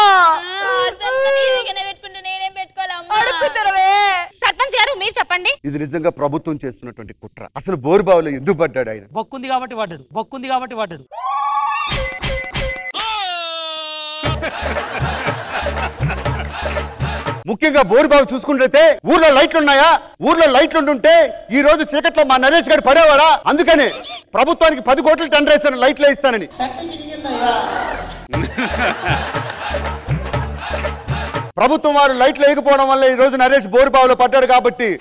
అడుగుతున్నావే సర్పంచ్ గారు మీరు చెప్పండి ఇది నిజంగా ప్రభుత్వం చేస్తున్నటువంటి కుట్ర అసలు బోరుబావులో ఎందుకు పడ్డాడు ఆయన బొక్కుంది కాబట్టి పడ్డాడు బొక్కుంది కాబట్టి పడ్డాడు ముఖ్యంగా బోరుబావు చూసుకుంటే ఊర్లో లైట్లు ఉన్నాయా ఊర్లో లైట్లు ఉంటుంటే ఈ రోజు చీకట్లో మా నరేష్ గారు పడేవాడా అందుకనే ప్రభుత్వానికి పది కోట్లు టెండర్ వేస్తాను లైట్లు వేస్తానని ప్రభుత్వం వారు లైట్లు వేయకపోవడం వల్ల ఈ రోజు నరేష్ బోరుబావులో పడ్డాడు కాబట్టి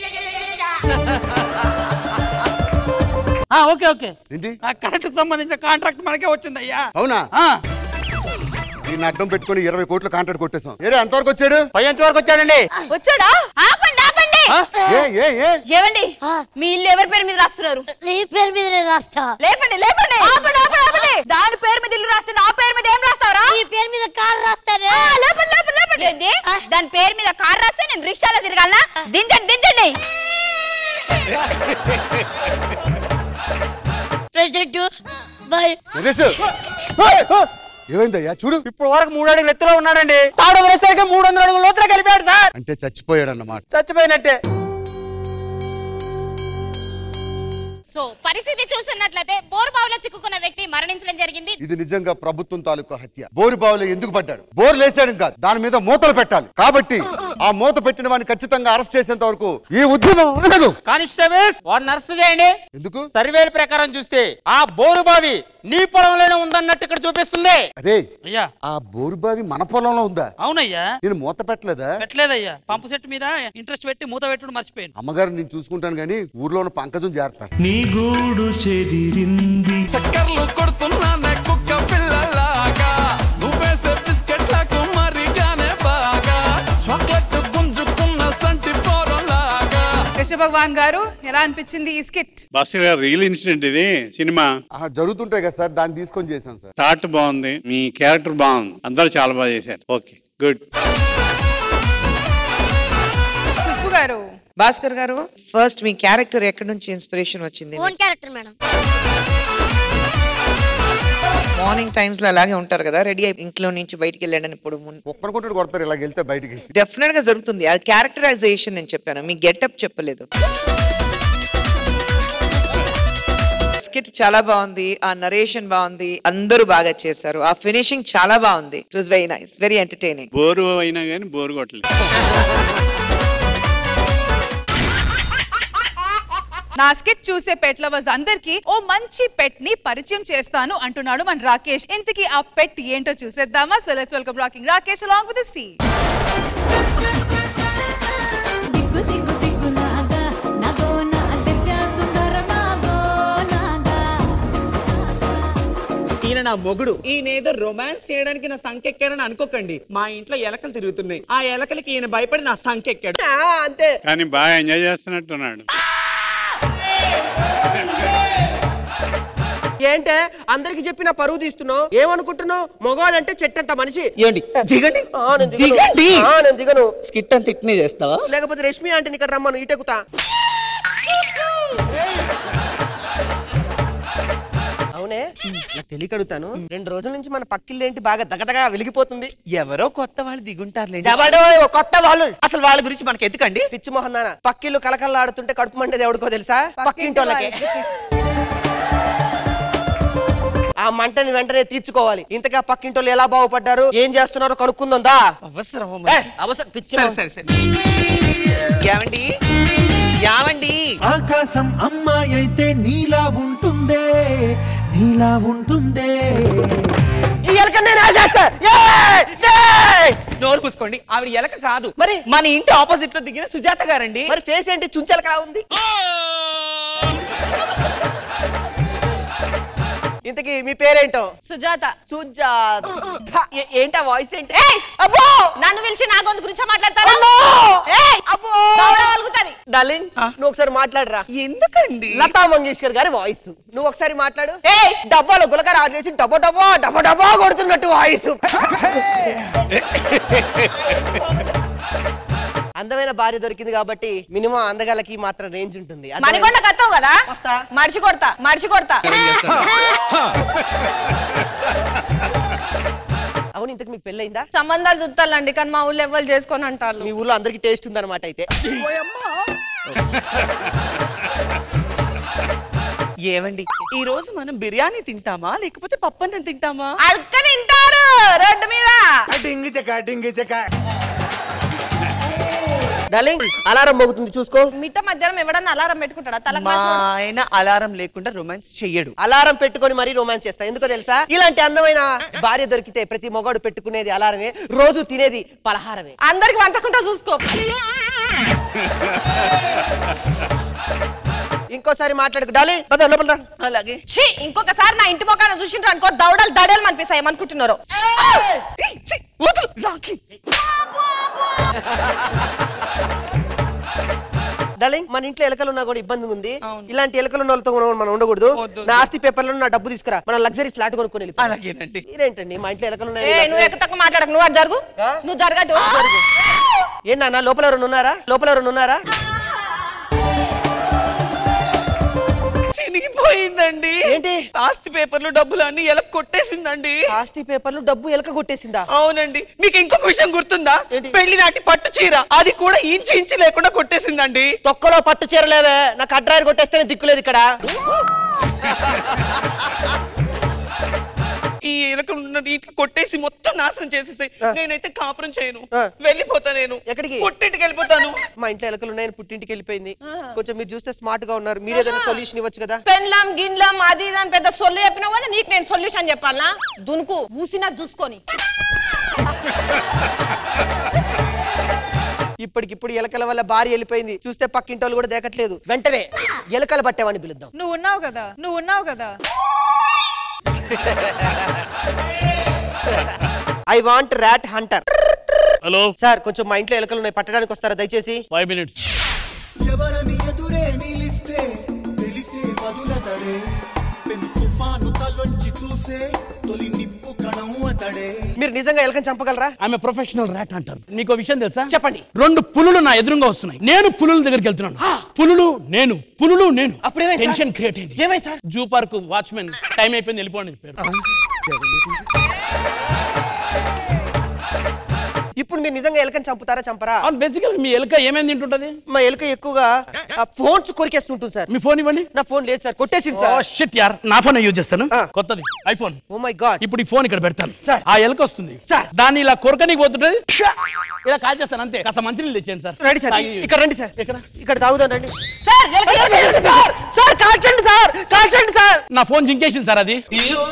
ఆ, ఓకే ఓకే ఏంటి ఆ కరెంట్ సంబంధించిన కాంట్రాక్ట్ మనకే వచ్చింది అయ్యా అవునా ఆ, దీన్ని అడ్డం పెట్టుకొని ఇరవై కోట్లు కాంట్రాక్ట్ కొట్టేశాం ఏరే ఎంతవరకు వచ్చాడు పై అంచు వరకు వచ్చాడండి వచ్చాడా ఆపండి ఆపండి ఏ ఏ ఏ ఏమండి మీ ఇల్లు ఎవరి పేరు మీద రాస్తున్నారు నీ పేరు మీద నేను రాస్తా లేపండి లేపండి ఆపండి ఆపండి ఆపండి దాని పేరు మీద ఇల్లు రాస్తే నా పేరు మీద ఏం రాస్తావరా నీ పేరు మీద కారు రాస్తానే ఆ, లేపండి లేపండి లేపండి ఏంది? దాని పేరు మీద కార్ రాస్తే నేను రిక్షాలో తిరగాలనా దించండి దించండి ప్రెసిడెంట్ బాయ్ నరేష్ ఏమైందయ్యా చూడు ఇప్పుడు వరకు మూడు అడుగులు ఎత్తులో ఉన్నాడండి తాడు వదిలేసరికి మూడు వందల అడుగుల లోతులకు వెళ్ళిపోయాడు సార్ అంటే చచ్చిపోయాడు అన్నమాట చచ్చిపోయినట్టే సో పరిస్థితి చూస్తున్నట్లయితే బోరుబావిలో చిక్కుకున్న వ్యక్తి మరణించడం జరిగింది ఇది నిజంగా ప్రభుత్వం తాలూకా హత్య బోరు బావులో ఎందుకు పడ్డాడు బోరు లేసాడు కాదు దాని మీద మూతలు పెట్టాలి కాబట్టి ఆ మూత పెట్టిన వాడిని ఖచ్చితంగా అరెస్ట్ చేసేంత వరకు ఈ ఉద్యమం ఉండదు కానిస్టేబుల్స్ వాడిని అరెస్ట్ చేయండి ఎందుకు సర్వేల ప్రకారం చూస్తే ఆ బోరు బావి నీ పొలంలోనే ఉందన్నట్టు ఇక్కడ చూపిస్తుంది అదే అయ్యా ఆ బోరు బావి మన పొలంలో ఉందా అవునయ్యా నేను మూత పెట్టలేదా పెట్టలేదయ్యా పంపు సెట్ మీద ఇంట్రెస్ట్ పెట్టి మూత పెట్టుడు మర్చిపోయాను అమ్మగారు నేను చూసుకుంటాను కానీ ఊర్లో ఉన్న పంకజం చేరతాను నీ గూడు చెదిరింది చక్కర్లు కొడుతున్నానే కుక్క పిల్లలాగా నువ్వేసే బిస్కెట్లకు మరిగానే బాగా చాక్లెట్ గుంజుకున్న సంటి పోరలాగా కృష్ణ భగవాన్ గారు ఎలా అనిపించింది ఈ స్కిట్ భాస్కర్ గారు రియల్ ఇన్సిడెంట్ ఇది సినిమా ఆహా, జరుగుతుంటాయి కదా సార్ దాన్ని తీసుకొని చేశాను సార్ థాట్ బాగుంది మీ క్యారెక్టర్ బాగుంది అందరూ చాలా బాగా చేశారు ఓకే గుడ్ ఖుష్బు గారు భాస్కర్ గారు ఫస్ట్ మీ క్యారెక్టర్ ఎక్కడి నుంచి ఇన్స్పిరేషన్ వచ్చింది own character madam morning times లో అలాగే ఉంటారు కదా రెడీ అయి ఇంట్లో నుంచి బయటికి వెళ్ళండి ఇప్పుడు ఒక్కనుకుంటాడు కొడతారు ఇలా వెళ్తే బయటికి డెఫినెట్ గా జరుగుతుంది అది క్యారెక్టరైజేషన్ నేను చెప్పాను మీ గెటప్ చెప్పలేదు స్కిట్ చాలా బాగుంది ఆ నరేషన్ బాగుంది అందరూ బాగా చేశారు ఆ ఫినిషింగ్ చాలా బాగుంది it was very nice very entertaining bore అయినా కానీ బోరు కొట్టలేదు నా స్కిట్ చూసే పెట్ లవర్స్ అందరికి ఓ మంచి పెట్ ని పరిచయం చేస్తాను అంటున్నాడు మన రాకేష్ ఇంతకీ ఆ పెట్ ఏంటో చూసేద్దామా so let's welcome rocking Rakesh along with స్టీ ఈయన నా మొగుడు ఈయన ఏదో రొమాన్స్ చేయడానికి నా సంకెక్కారని అనుకోకండి మా ఇంట్లో ఎలకలు తిరుగుతున్నాయి ఆ ఎలకలకి ఈయన భయపడి నా సంకెక్కాడు అంతే కానీ బాగా ఎంజాయ్ చేస్తున్నట్టున్నాడు ఏంటే అందరికి చెప్పి నా పరువు తీస్తున్నావు ఏమనుకుంటున్నావు మగవాడంటే చెట్టంత మనిషి ఏంటి దిగండి ఆ, నేను దిగను. దిగండి ఆ, నేను దిగను స్కిట్ అంత ఇట్నే చేస్తావా లేకపోతే రష్మి అంటే ఇక్కడ రమ్మను ఇటెక్కుతా అవునే నాకు తెలియక అడుగుతాను రెండు రోజుల నుంచి మన పక్కిల్లు ఏంటి బాగా దగదగా వెలిగిపోతుంది ఎవరో కొత్త వాళ్ళు దిగుంటారులేండి ఎవడో కొత్త వాళ్ళు అసలు వాళ్ళ గురించి మనకి ఎందుకండి పిచ్చి మొహన్ నాన్న పక్కిళ్ళు కలకల్లాడుతుంటే కడుపు మండేది ఎవడికో తెలుసా పక్కింటి వాళ్ళకి ఆ మంటని వెంటనే తీర్చుకోవాలి ఇంతగా పక్కింటి వాళ్ళు ఎలా బాగుపడ్డారు ఏం చేస్తున్నారో కనుక్కుందా అవసరం అవసరం పిచ్చి సరే మొహం. సరే సరే ఏమండి యావండి ఆకాశం అమ్మాయి అయితే నీలా ఉంటుందే నీలా ఉంటుందే ఈ ఎలక నేను రాసేస్తా ఏయ్! ఏయ్! నోరు పూసుకోండి ఆవిడ ఎలక కాదు మరి మన ఇంటి ఆపోజిట్ లో దిగిన సుజాత గారండి మరి ఫేస్ ఏంటి చుంచెలకలా ఉంది ఇంతకి మీ పేరేంటో సుజాత సుజాత ఏ- ఏంటా వాయిస్ ఏంటి అబ్బో నన్ను పిలిచి నా గొంతు గురించి మాట్లాడతారా ఏయ్! దవడ వలుగుతది. డార్లింగ్ నువ్వు ఒకసారి మాట్లాడరా ఎందుకండి లతా మంగేష్కర్ గారి వాయిస్ నువ్వు ఒకసారి మాట్లాడు డబ్బాలో గులకర ఆడేసి డబ్బా డబ్బా డబ్బా డబ్బా కొడుతున్నట్టు వాయిస్ అందమైన భార్య దొరికింది కాబట్టి మినిమం అందగాలకి మాత్రం రేంజ్ ఉంటుంది అందమైన- మణికొండ కత్తావు కదా మడిచి కొడతా మడిచి కొడతా అవును ఇంతకు మీకు పెళ్ళయిందా సంబంధాలు చూస్తాలండి కానీ మా ఊళ్ళో ఎవరు చేసుకొని అంటారు మీ ఊర్లో అందరికి టేస్ట్ ఉందన్నమాట అయితే ఏవండి ఈ రోజు మనం బిర్యానీ తింటామా లేకపోతే పప్పన్నం తింటామా అడక తింటారు రోడ్డు మీద డింగి చెక్క డింగి చెక్క డార్లింగ్ అలారం మోగుతుంది చూసుకో మిట్ట మధ్యాహ్నం ఎవడన్నా అలారం పెట్టుకుంటాడా తలకు మా మనిషి వాడు. ఆయన అలారం లేకుండా రొమాన్స్ చెయ్యడు అలారం పెట్టుకొని మరీ రొమాన్స్ చేస్తా ఎందుకో తెలుసా ఇలాంటి అందమైన భార్య దొరికితే ప్రతి మొగాడు పెట్టుకునేది అలారమే రోజు తినేది పలహారమే అందరికి వంచకుండా చూసుకో ఇంకోసారి మాట్లాడుకు డార్లింగ్ పద లోపల రా. అలాగే ఛీ ఇంకొకసారి నా ఇంటి మొక్కను చూసింటారు అనుకో దవడలు దడలు అనిపిస్తాయి ఏమనుకుంటున్నారు డార్లింగ్ మన ఇంట్లో ఎలకలు ఉన్నా కూడా ఇబ్బంది ఉంది ఇలాంటి ఎలకలు ఉన్న వాళ్ళతో మనం- మనం ఉండకూడదు నా ఆస్తి పేపర్లో నా డబ్బు తీసుకురా మనం లగ్జరీ ఫ్లాట్ కొనుక్కొని వెళ్ళి అలాగేనండి మీరేంటండి మా ఇంట్లో ఎలకలు ఏ నువ్వు ఎక్క తక్కువ మాట్లాడకు నువ్వు అటు జరుగు నువ్వు జరగట్టు ఏం నాన్న లోపల ఎవరు ఉన్నారా లోపల ఎవరు ఉన్నారా చినిగిపోయిందండి ఏంటి ఆస్తి పేపర్లు డబ్బులు అన్ని ఎలా కొట్టేసిందండి ఆస్తి పేపర్లు డబ్బు ఎలక కొట్టేసిందా అవునండి మీకు ఇంకొక విషయం గుర్తుందా పెళ్లి నాటి పట్టు చీర అది కూడా ఇంచు ఇంచు లేకుండా కొట్టేసిందండి తొక్కలో పట్టు చీరలేవే నాకు అడ్రాయర్ కొట్టేస్తేనే దిక్కులేదు ఇక్కడ ఈ ఎలకలు ఉన్న ఇట్లా కొట్టేసి మొత్తం నాశనం చేసేసాయి నేనైతే కాపురం చేయను వెళ్ళిపోతా నేను ఎక్కడికి పుట్టింటికి వెళ్ళిపోతాను మా ఇంట్లో ఎలకలు ఉన్నాయని పుట్టింటికి వెళ్ళిపోయింది కొంచెం మీరు చూస్తే స్మార్ట్ గా ఉన్నారు మీరు ఏదైనా సొల్యూషన్ ఇవ్వచ్చు కదా పెన్లాం గిన్లాం అది ఇది అని పెద్ద సొల్లు చెప్పినావు కదా నీకు నేను సొల్యూషన్ చెప్పాలా దునుకు మూసినా చూసుకొని ఇప్పటికిప్పుడు ఎలకల వల్ల భార్య వెళ్ళిపోయింది చూస్తే పక్కింటి వాళ్ళు కూడా దేకట్లేదు వెంటనే ఎలకలు పట్టేవాడిని పిలుద్దాం నువ్వు ఉన్నావు కదా నువ్వు ఉన్నావు కదా I want rat hunter hello sir కొంచెం మా ఇంట్లో ఎలకలు ఉన్నాయి పట్టడానికి వస్తారా దయచేసి ఫైవ్ మినిట్స్ ఎవరని ఎదురే నిలిస్తే తెలిసే మధుల తడే పెను తుఫాను తలొంచి చూసే తొలి నిప్పు కణం అతడే మీరు నిజంగా ఎలకని చంపగలరా ఆమె ప్రొఫెషనల్ ర్యాట్ అంటారు మీకు ఒక విషయం తెలుసా చెప్పండి రెండు పులులు నా ఎదురుగా వస్తున్నాయి నేను పులుల దగ్గరికి వెళ్తున్నాను పులులు నేను పులులు నేను అప్పుడేమైంది సార్? టెన్షన్ క్రియేట్ అయింది ఏమైంది sir zoo park watchman time అయిపోయింది వెళ్ళిపోండి అని చెప్పారు ఇప్పుడు మీరు నిజంగా ఎలకని చంపుతారా చంపరా అవును బేసికల్ మీ ఎలుక ఏమేమి తింటుంటది మా ఎలుక ఎక్కువగా ఫోన్స్ కొరికేస్తుంటుంది సార్ మీ ఫోన్ ఇవ్వండి నా ఫోన్ లేదు సార్ కొట్టేసింది సార్ షిట్ యార్ నా ఫోన్ యూజ్ చేస్తాను కొత్తది ఐఫోన్ ఓ మై గాడ్ ఇప్పుడు ఈ ఫోన్ ఇక్కడ పెడతాను సార్ ఆ ఎలుక వస్తుంది సార్ దాన్ని ఇలా కొరకనికి పోతుంటది షా! ఇలా కాల్ చేస్తాను అంతే కాస్త మంచినీళ్ళు తెచ్చాను సార్ రండి సార్ తాగి- ఇక్కడ రండి సార్ ఎక్కడ ఇక్కడ తాగుదాం రండి సార్ ఎలక, ఎలక, ఎలక, సార్ నా ఫోన్ జింకేసింది సార్ అది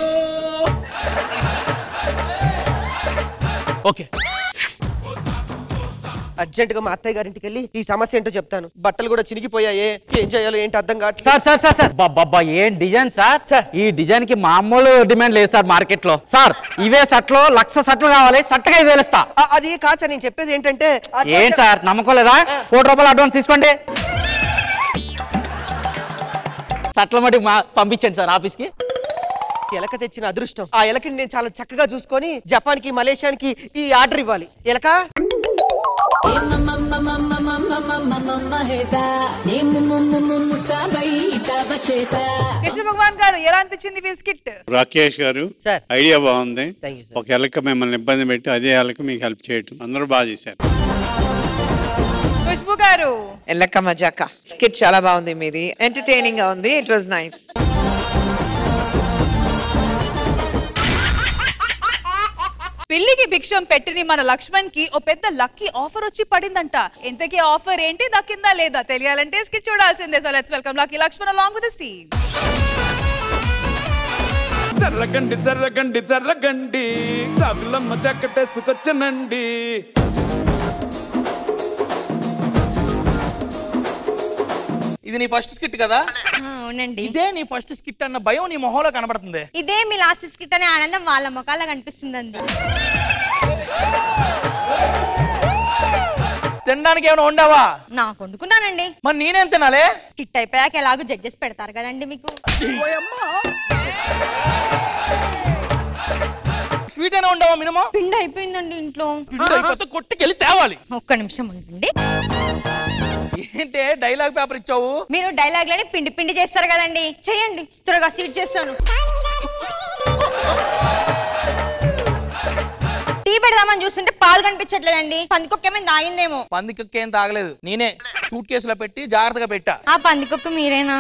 ఓకే అర్జెంట్ గా మా అత్తయ్య గారింటికి వెళ్ళి ఈ సమస్య ఏంటో చెప్తాను బట్టలు కూడా చినిగిపోయాయే ఏం చేయాలో ఏంటి అర్థం కావట్లేదు సార్ సార్ సార్ సార్ బాబా ఏం డిజైన్ సార్ ఈ డిజైన్ కి మామూలు డిమాండ్ లేదు సార్ మార్కెట్ లో సార్ ఇవే షర్ట్లు లక్ష షర్ట్లు కావాలి షర్ట్గా ఐదు వేలు ఇస్తా ఆ, అది కాదు సార్ నేను చెప్పేది ఏంటంటే ఆ ఏం సార్ నమ్మకం లేదా కోటి రూపాయలు అడ్వాన్స్ తీసుకోండి షర్ట్ల మటుకు మా పంపించండి సార్ ఆఫీస్ కి ఎలక తెచ్చిన అదృష్టం ఆ ఎలకని నేను చాలా చక్కగా చూసుకొని జపాన్ కి మలేషియాకి ఈ ఆర్డర్ ఇవ్వాలి ఎలక కృష్ణ భగవాన్ గారు ఎలా అనిపించింది వీల్ స్కిట్ రాకేష్ గారు సార్ ఐడియా బాగుంది Thank you, ఒక ఎలక మిమ్మల్ని ఇబ్బంది పెట్టి అదే ఎలక మీకు హెల్ప్ చేయటం అందరూ బాగా చేశారు ఖుష్బు గారు ఎల్లక్క మజాక స్కిట్ చాలా బాగుంది మీది ఎంటర్టైనింగ్ గా ఉంది ఇట్ వాజ్ నైస్ పిల్లికి భిక్షం పెట్టిని మన లక్ష్మణ్ కి ఓ పెద్ద లక్కీ ఆఫర్ వచ్చి పడిందంట ఇంతకీ ఆఫర్ ఏంటి దక్కిందా లేదా తెలియాలంటే స్కిట్ చూడాల్సిందే so let's welcome lucky Lakshman along with team జర్రగండి జర్రగండి జర్రగండి చాకులమ్మ చక్కటేసుకొచ్చనండి ఇది నీ ఫస్ట్ స్కిట్ కదా అవునండి ఇదే నీ ఫస్ట్ స్కిట్ అన్న భయం నీ మొహంలో కనబడుతుంది ఇదే మీ లాస్ట్ స్కిట్ అనే ఆనందం వాళ్ళ ముఖాల్లో కనిపిస్తుందండి తినడానికి ఏమైనా ఉండవా నాకు వండుకున్నానండి మరి నేనేం తినాలే కిట్ అయిపోయాక ఎలాగో జడ్జెస్ పెడతారు కదండి మీకు స్వీట్ అయినా ఉండవా మినిమం పిండి అయిపోయిందండి ఇంట్లో పిండి అయిపోతే కొట్టుకెళ్ళి తేవాలి ఒక్క నిమిషం ఉండండి ఏంటే డైలాగ్ పేపర్ ఇచ్చావు మీరు డైలాగ్ లని పిండి పిండి చేస్తారు కదండి చేయండి త్వరగా సీట్ చేస్తాను టీ పెడదామని చూస్తుంటే పాలు కనిపించట్లేదండి పందికొక్క ఏమైనా తాగిందేమో పందికొక్క ఏం తాగలేదు నేనే సూట్ కేసులో పెట్టి జాగ్రత్తగా పెట్టా ఆ పందికొక్క మీరేనా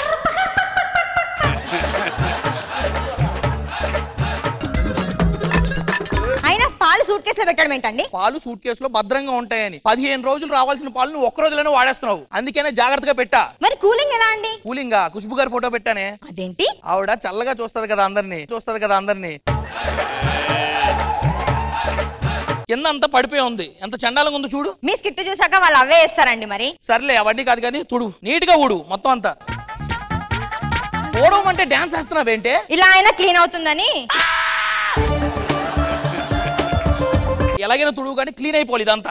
అయినా పాలు సూట్ కేసులో పెట్టడం ఏంటండి పాలు సూట్ కేసులో భద్రంగా ఉంటాయని పదిహేను రోజులు రావాల్సిన పాలు నువ్వు ఒక్క రోజులోనే వాడేస్తున్నావు అందుకనే జాగ్రత్తగా పెట్టా మరి కూలింగ్ ఎలా అండి కూలింగా ఖుష్బు గారి ఫోటో పెట్టానే అదేంటి ఆవిడ చల్లగా చూస్తది కదా అందరినీ చూస్తది కదా అందరినీ కింద అంతా పడిపోయి ఉంది ఎంత చండాలంగా ఉందో చూడు మీ స్కిట్ చూసాక వాళ్ళు అవే వేస్తారండి మరి సర్లే అవన్నీ కాదు కానీ తుడు నీట్ గా ఊడు మొత్తం అంతా ఊడవం అంటే డాన్స్ వేస్తున్నావేంటే ఇలా అయినా క్లీన్ అవుతుందని ఎలాగైనా తుడువు కానీ క్లీన్ అయిపోవాలి ఇదంతా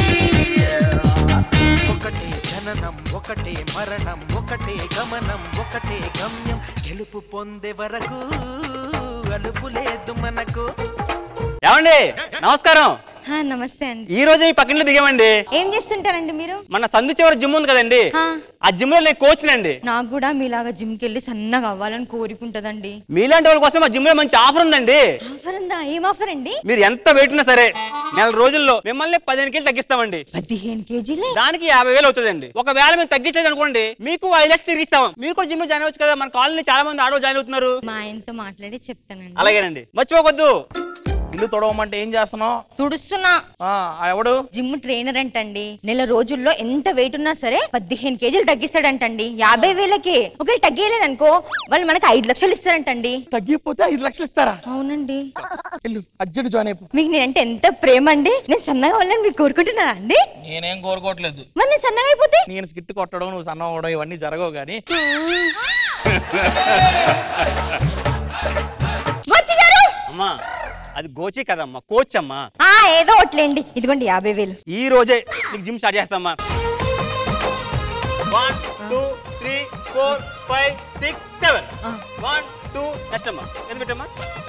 ఒకటే జననం ఒకటే మరణం ఒకటే గమనం ఒకటే గమ్యం గెలుపు పొందే వరకు అలుపు లేదు మనకు ఏమండి నమస్కారం హా, నమస్తే అండి ఈ రోజు మీ పక్కన దిగామండి ఏం చేస్తుంటారండి మీరు మన సందు చివరి జిమ్ ఉంది కదండి హా. ఆ జిమ్ లో నేను కోచ్ అండి నాకు కూడా మీలాగా జిమ్ కి వెళ్ళి సన్నగా అవ్వాలని కోరికుంటదండి మీలాంటి వాళ్ళ కోసం మా జిమ్ లో మంచి ఆఫర్ ఉందండి ఆఫర్ ఉందా ఏం ఆఫర్ అండి మీరు ఎంత వెయిట్ ఉన్నా సరే నెల రోజుల్లో మిమ్మల్ని పదిహేను కేజీలు తగ్గిస్తామండి పదిహేను కేజీలే దానికి యాభై వేలు అవుతుందండి ఒకవేళ మేము తగ్గించలేదు అనుకోండి మీకు ఐదు లక్షలు తిరిగి ఇస్తాం మీరు కూడా జిమ్ లో జాయిన్ అవ్వచ్చు కదా మన కాలనీ చాలా మంది ఆడో జాయిన్ అవుతున్నారు మా ఆయనతో మాట్లాడి చెప్తానండి అలాగేనండి మర్చిపోకొద్దు ఇల్లు తొడవమంటే ఏం చేస్తున్నావు తుడుస్తున్నా ఆ, ఆ ఎవడు జిమ్ ట్రైనర్ అంటండి నెల రోజుల్లో ఎంత వెయిట్ ఉన్నా సరే పదిహేను కేజీలు తగ్గిస్తాడంటండి యాభై వేలకి ఒకవేళ తగ్గలేదనుకో వాళ్ళు మనకి ఐదు లక్షలు ఇస్తారంటండి తగ్గిపోతే ఐదు లక్షలు ఇస్తారా అవునండి ఇల్లు అర్జెంట్ జాయిన్ అయిపో మీకు నేనంటే ఎంత ప్రేమ అండి నేను సన్నగా అవ్వాలని మీకు కోరుకుంటున్నారా అండి నేనేం కోరుకోవట్లేదు మరి నేను సన్నగా అయిపోతే నేను స్కిట్ కొట్టడం నువ్వు సన్నం అవడం ఇవన్నీ జరగవు కానీ వచ్చి గారు అమ్మా అది గోచి కదమ్మా కోచ్ అమ్మా ఆ ఏదో ఒకట్లేండి ఇదిగోండి యాభై వేలు ఈ రోజే నీకు జిమ్ స్టార్ట్ చేస్తామా one two three four five six seven one two next అమ్మా ఎంత పెట్టమ్మా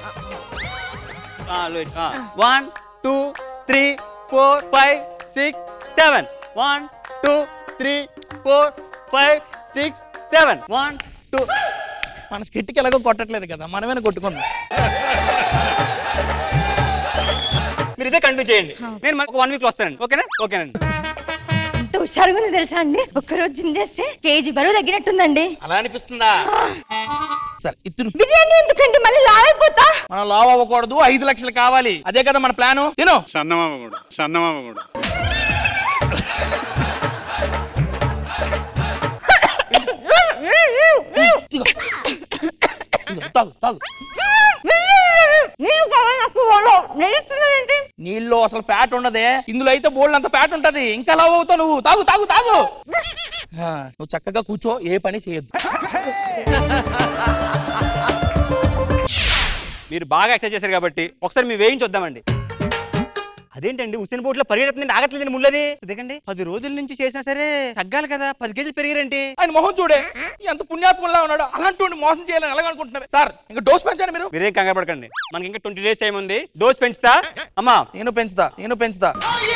one two three four five six seven one two three four five six seven one two మన స్కిట్కి ఎలాగో కొట్టట్లేదు కదా మనమేనా కొట్టుకుందాం మీరు ఇదే కంటిన్యూ చేయండి నేను ఒక వన్ వీక్ లో వస్తానండి ఓకేనా ఓకేనండి ఎంత హుషారుగా ఉంది తెలుసా అండి ఒక్కరోజు జిమ్ చేస్తే కేజీ బరువు తగ్గినట్టుందండి అలా అనిపిస్తుందా సరే ఇత్తును బిర్యానీ ఎందుకండి మళ్ళీ లావైపోతా మనం లావ్ అవ్వకూడదు ఐదు లక్షలు కావాలి అదే కదా మన ప్లాను తిను సన్నమామ కూడా సన్నమామ కూడా తాగు తాగు నీళ్ళు కావాలి నాకు వాళ్ళు నేస్తున్నావేంటి నీళ్ళు అసలు ఫ్యాట్ ఉండదే ఇందులో అయితే బోల్డ్ అంత ఫ్యాట్ ఉంటది ఇంకా లావు అవుతావు నువ్వు తాగు తాగు తాగు ఆ, నువ్వు చక్కగా కూర్చో ఏ పని చేయొద్దు మీరు బాగా ఎక్సర్సైజ్ చేశారు కాబట్టి ఒకసారి మీ వేయించి వద్దామండి అదేంటండి ఉసిన్ బోట్లో పరిగెడుతుంది ఆగట్లేదండి ముళ్ళది అదేకండి పది రోజుల నుంచి చేసినా సరే తగ్గాలి కదా పది కేజీలు పెరిగారంటే ఆయన మొహం చూడే ఎంత పుణ్యాత్ములా ఉన్నాడు అలాంటి వాడిని మోసం చేయాలని ఎలాగనుకుంటున్నారు సార్ ఇంకా డోస్ పెంచండి మీరు మీరేం కంగారు పడకండి మనకి ఇంకా ట్వంటీ డేస్ టైం ఉంది డోస్ పెంచుతా అమ్మా నేను పెంచుతా నేను పెంచుతా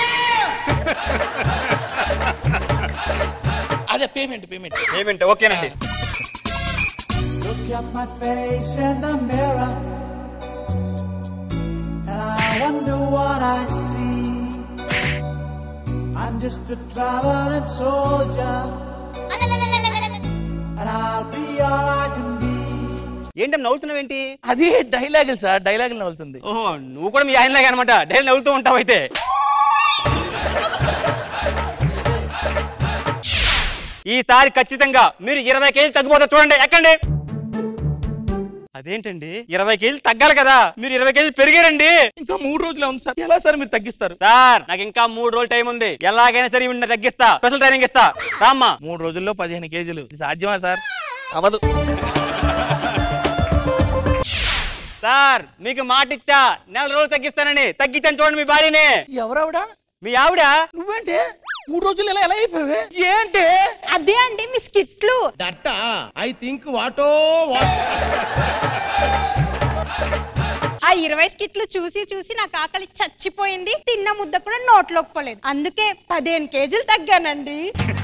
అదే పేమెంట్ పేమెంట్ పేమెంట్ ఓకేనండి Look at my face in the mirror, and I wonder what I see. I'm just a traveling soldier, and I'll be all I can be. ఏంటమ్మా నవ్వుతున్నావేంటి అది డైలాగులు సార్ డైలాగులు నవ్వుతుంది ఓహో నువ్వు కూడా మీ ఆయనలాగా అనమాట డైలీ నవ్వుతూ ఉంటావు అయితే ఈసారి ఖచ్చితంగా మీరు ఇరవై కేజీలు తగ్గిపోతారు చూడండి ఎక్కండి అదేంటండి ఇరవై కేజీలు తగ్గాలి కదా మీరు ఇరవై కేజీలు పెరిగారండి ఇంకా మూడు రోజులే ఉంది సార్ ఎలా సార్ మీరు తగ్గిస్తారు సార్ నాకు ఇంకా మూడు రోజులు టైం ఉంది ఎలాగైనా సరే ఈవిడ్ని తగ్గిస్తా స్పెషల్ ట్రైనింగ్ ఇస్తా రామ్మా మూడు రోజుల్లో పదిహేను కేజీలు ఇది సాధ్యమా సార్ అవదు సార్ మీకు మాట ఇచ్చా నెల రోజులు తగ్గిస్తానని తగ్గించాను చూడండి మీ భార్యని ఎవరావిడా మీ ఆవిడ నువ్వేంటి మూడు రోజులు ఎలా ఎలా అయిపోయావే ఏంటి అదే అండి మీ స్కిట్లు దట్ ఐ థింక్ వాటో ఆ ఇరవై స్కిట్లు చూసి చూసి నాకు ఆకలి చచ్చిపోయింది తిన్న ముద్ద కూడా నోట్లోకి పోలేదు అందుకే పదిహేను కేజీలు తగ్గానండి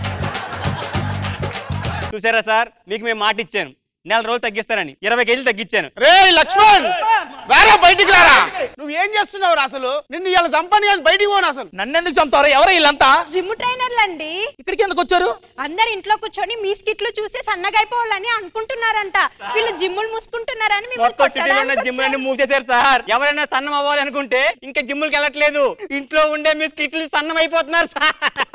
చూసారా సార్ మీకు మేము మాట ఇచ్చాను నెల రోజులు తగ్గిస్తానని ఇరవై కేజీలు తగ్గించాను రే లక్ష్మణ్ రారా బయటికి రారా నువ్వు ఏం చేస్తున్నావు అసలు నిన్ను ఇలా చంపని కానీ బయటికి పోను అసలు నన్నెందుకు చంపుతారు ఎవరు వీళ్ళంతా జిమ్ ట్రైనర్లు అండి ఇక్కడికి ఎందుకు వచ్చారు అందరు ఇంట్లో కూర్చొని మీ స్కిట్లు చూసి సన్నగా అయిపోవాలని అనుకుంటున్నారంట వీళ్ళు జిమ్ములు మూసుకుంటున్నారని మిమ్మల్ని మొత్తం సిటీలో ఉన్న కొట్టడానికి జిమ్ అన్ని మూసేశారు సార్ ఎవరైనా సన్నం అవ్వాలి అనుకుంటే ఇంకా జిమ్ములకి వెళ్ళట్లేదు ఇంట్లో ఉండే మీ స్కిట్లు సన్నం అయిపోతున్నారు సార్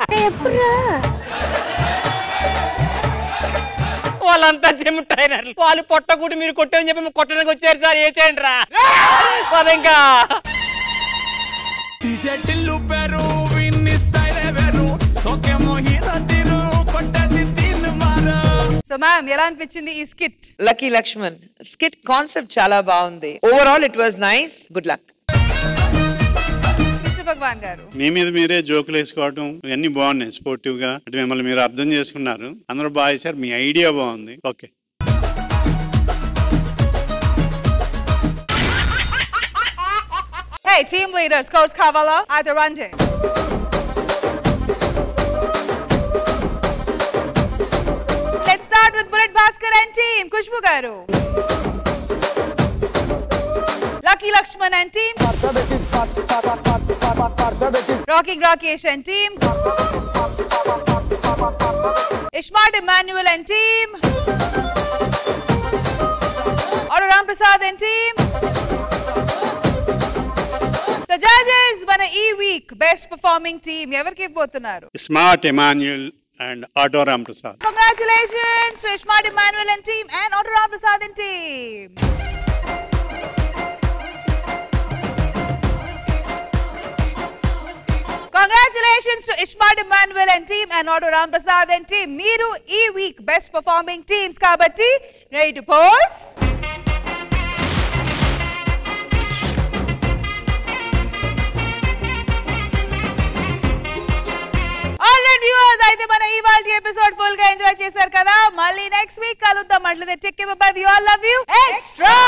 వాళ్ళంతా జిమ్ ట్రైనర్లు వాళ్ళు పొట్టకూటి మీరు కొట్టని చెప్పి మీరు కొట్టడానికి వచ్చారు సార్ ఏ చేయండి రా పద ఇంకా టిల్లు పెరు విన్ని స్టైల్ వేరు సోకేమో హీరో తీరు కొట్టది తిన్ను మారు సో మ్యామ్ ఎలా అనిపించింది ఈ skit lucky Lakshman skit concept చాలా బాగుంది overall it was nice good luck Krishna Bhagavan గారు మీ మీద మీరే జోకులు వేసుకోవడం ఇవన్నీ బాగున్నాయి స్పోర్టివ్ గా అంటే మిమ్మల్ని మీరు అర్థం చేసుకున్నారు అందరూ బాగా చేశారు మీ ఐడియా బాగుంది okay Hey, team leaders, Coach Kavala, either Ranjay. Let's start with Bullet Bhaskar and team. Kushbu Garu. Lucky Lakshman and team. Rocking Rakesh and team. Ishmart Emmanuel and team. Auto Ram Prasad and team. The judges మన ఈ వీక్ బెస్ట్ పర్ఫార్మింగ్ టీమ్ ఎవరికి ఇవ్వబోతున్నారు smart Emmanuel and auto Ram Prasad congratulations to smart Emmanuel and team and auto Ram Prasad and team congratulations to ismart Emmanuel and team and auto Ram Prasad and team మీరు ఈ వీక్ బెస్ట్ పర్ఫార్మింగ్ టీమ్స్ కాబట్టి ready to pose already viewers అయితే మన ఇవాల్టి ఎపిసోడ్ ఫుల్ గా ఎంజాయ్ చేశారు కదా మళ్ళీ నెక్స్ట్ వీక్ కలుద్దాం అట్లదే take care bye you all love you extra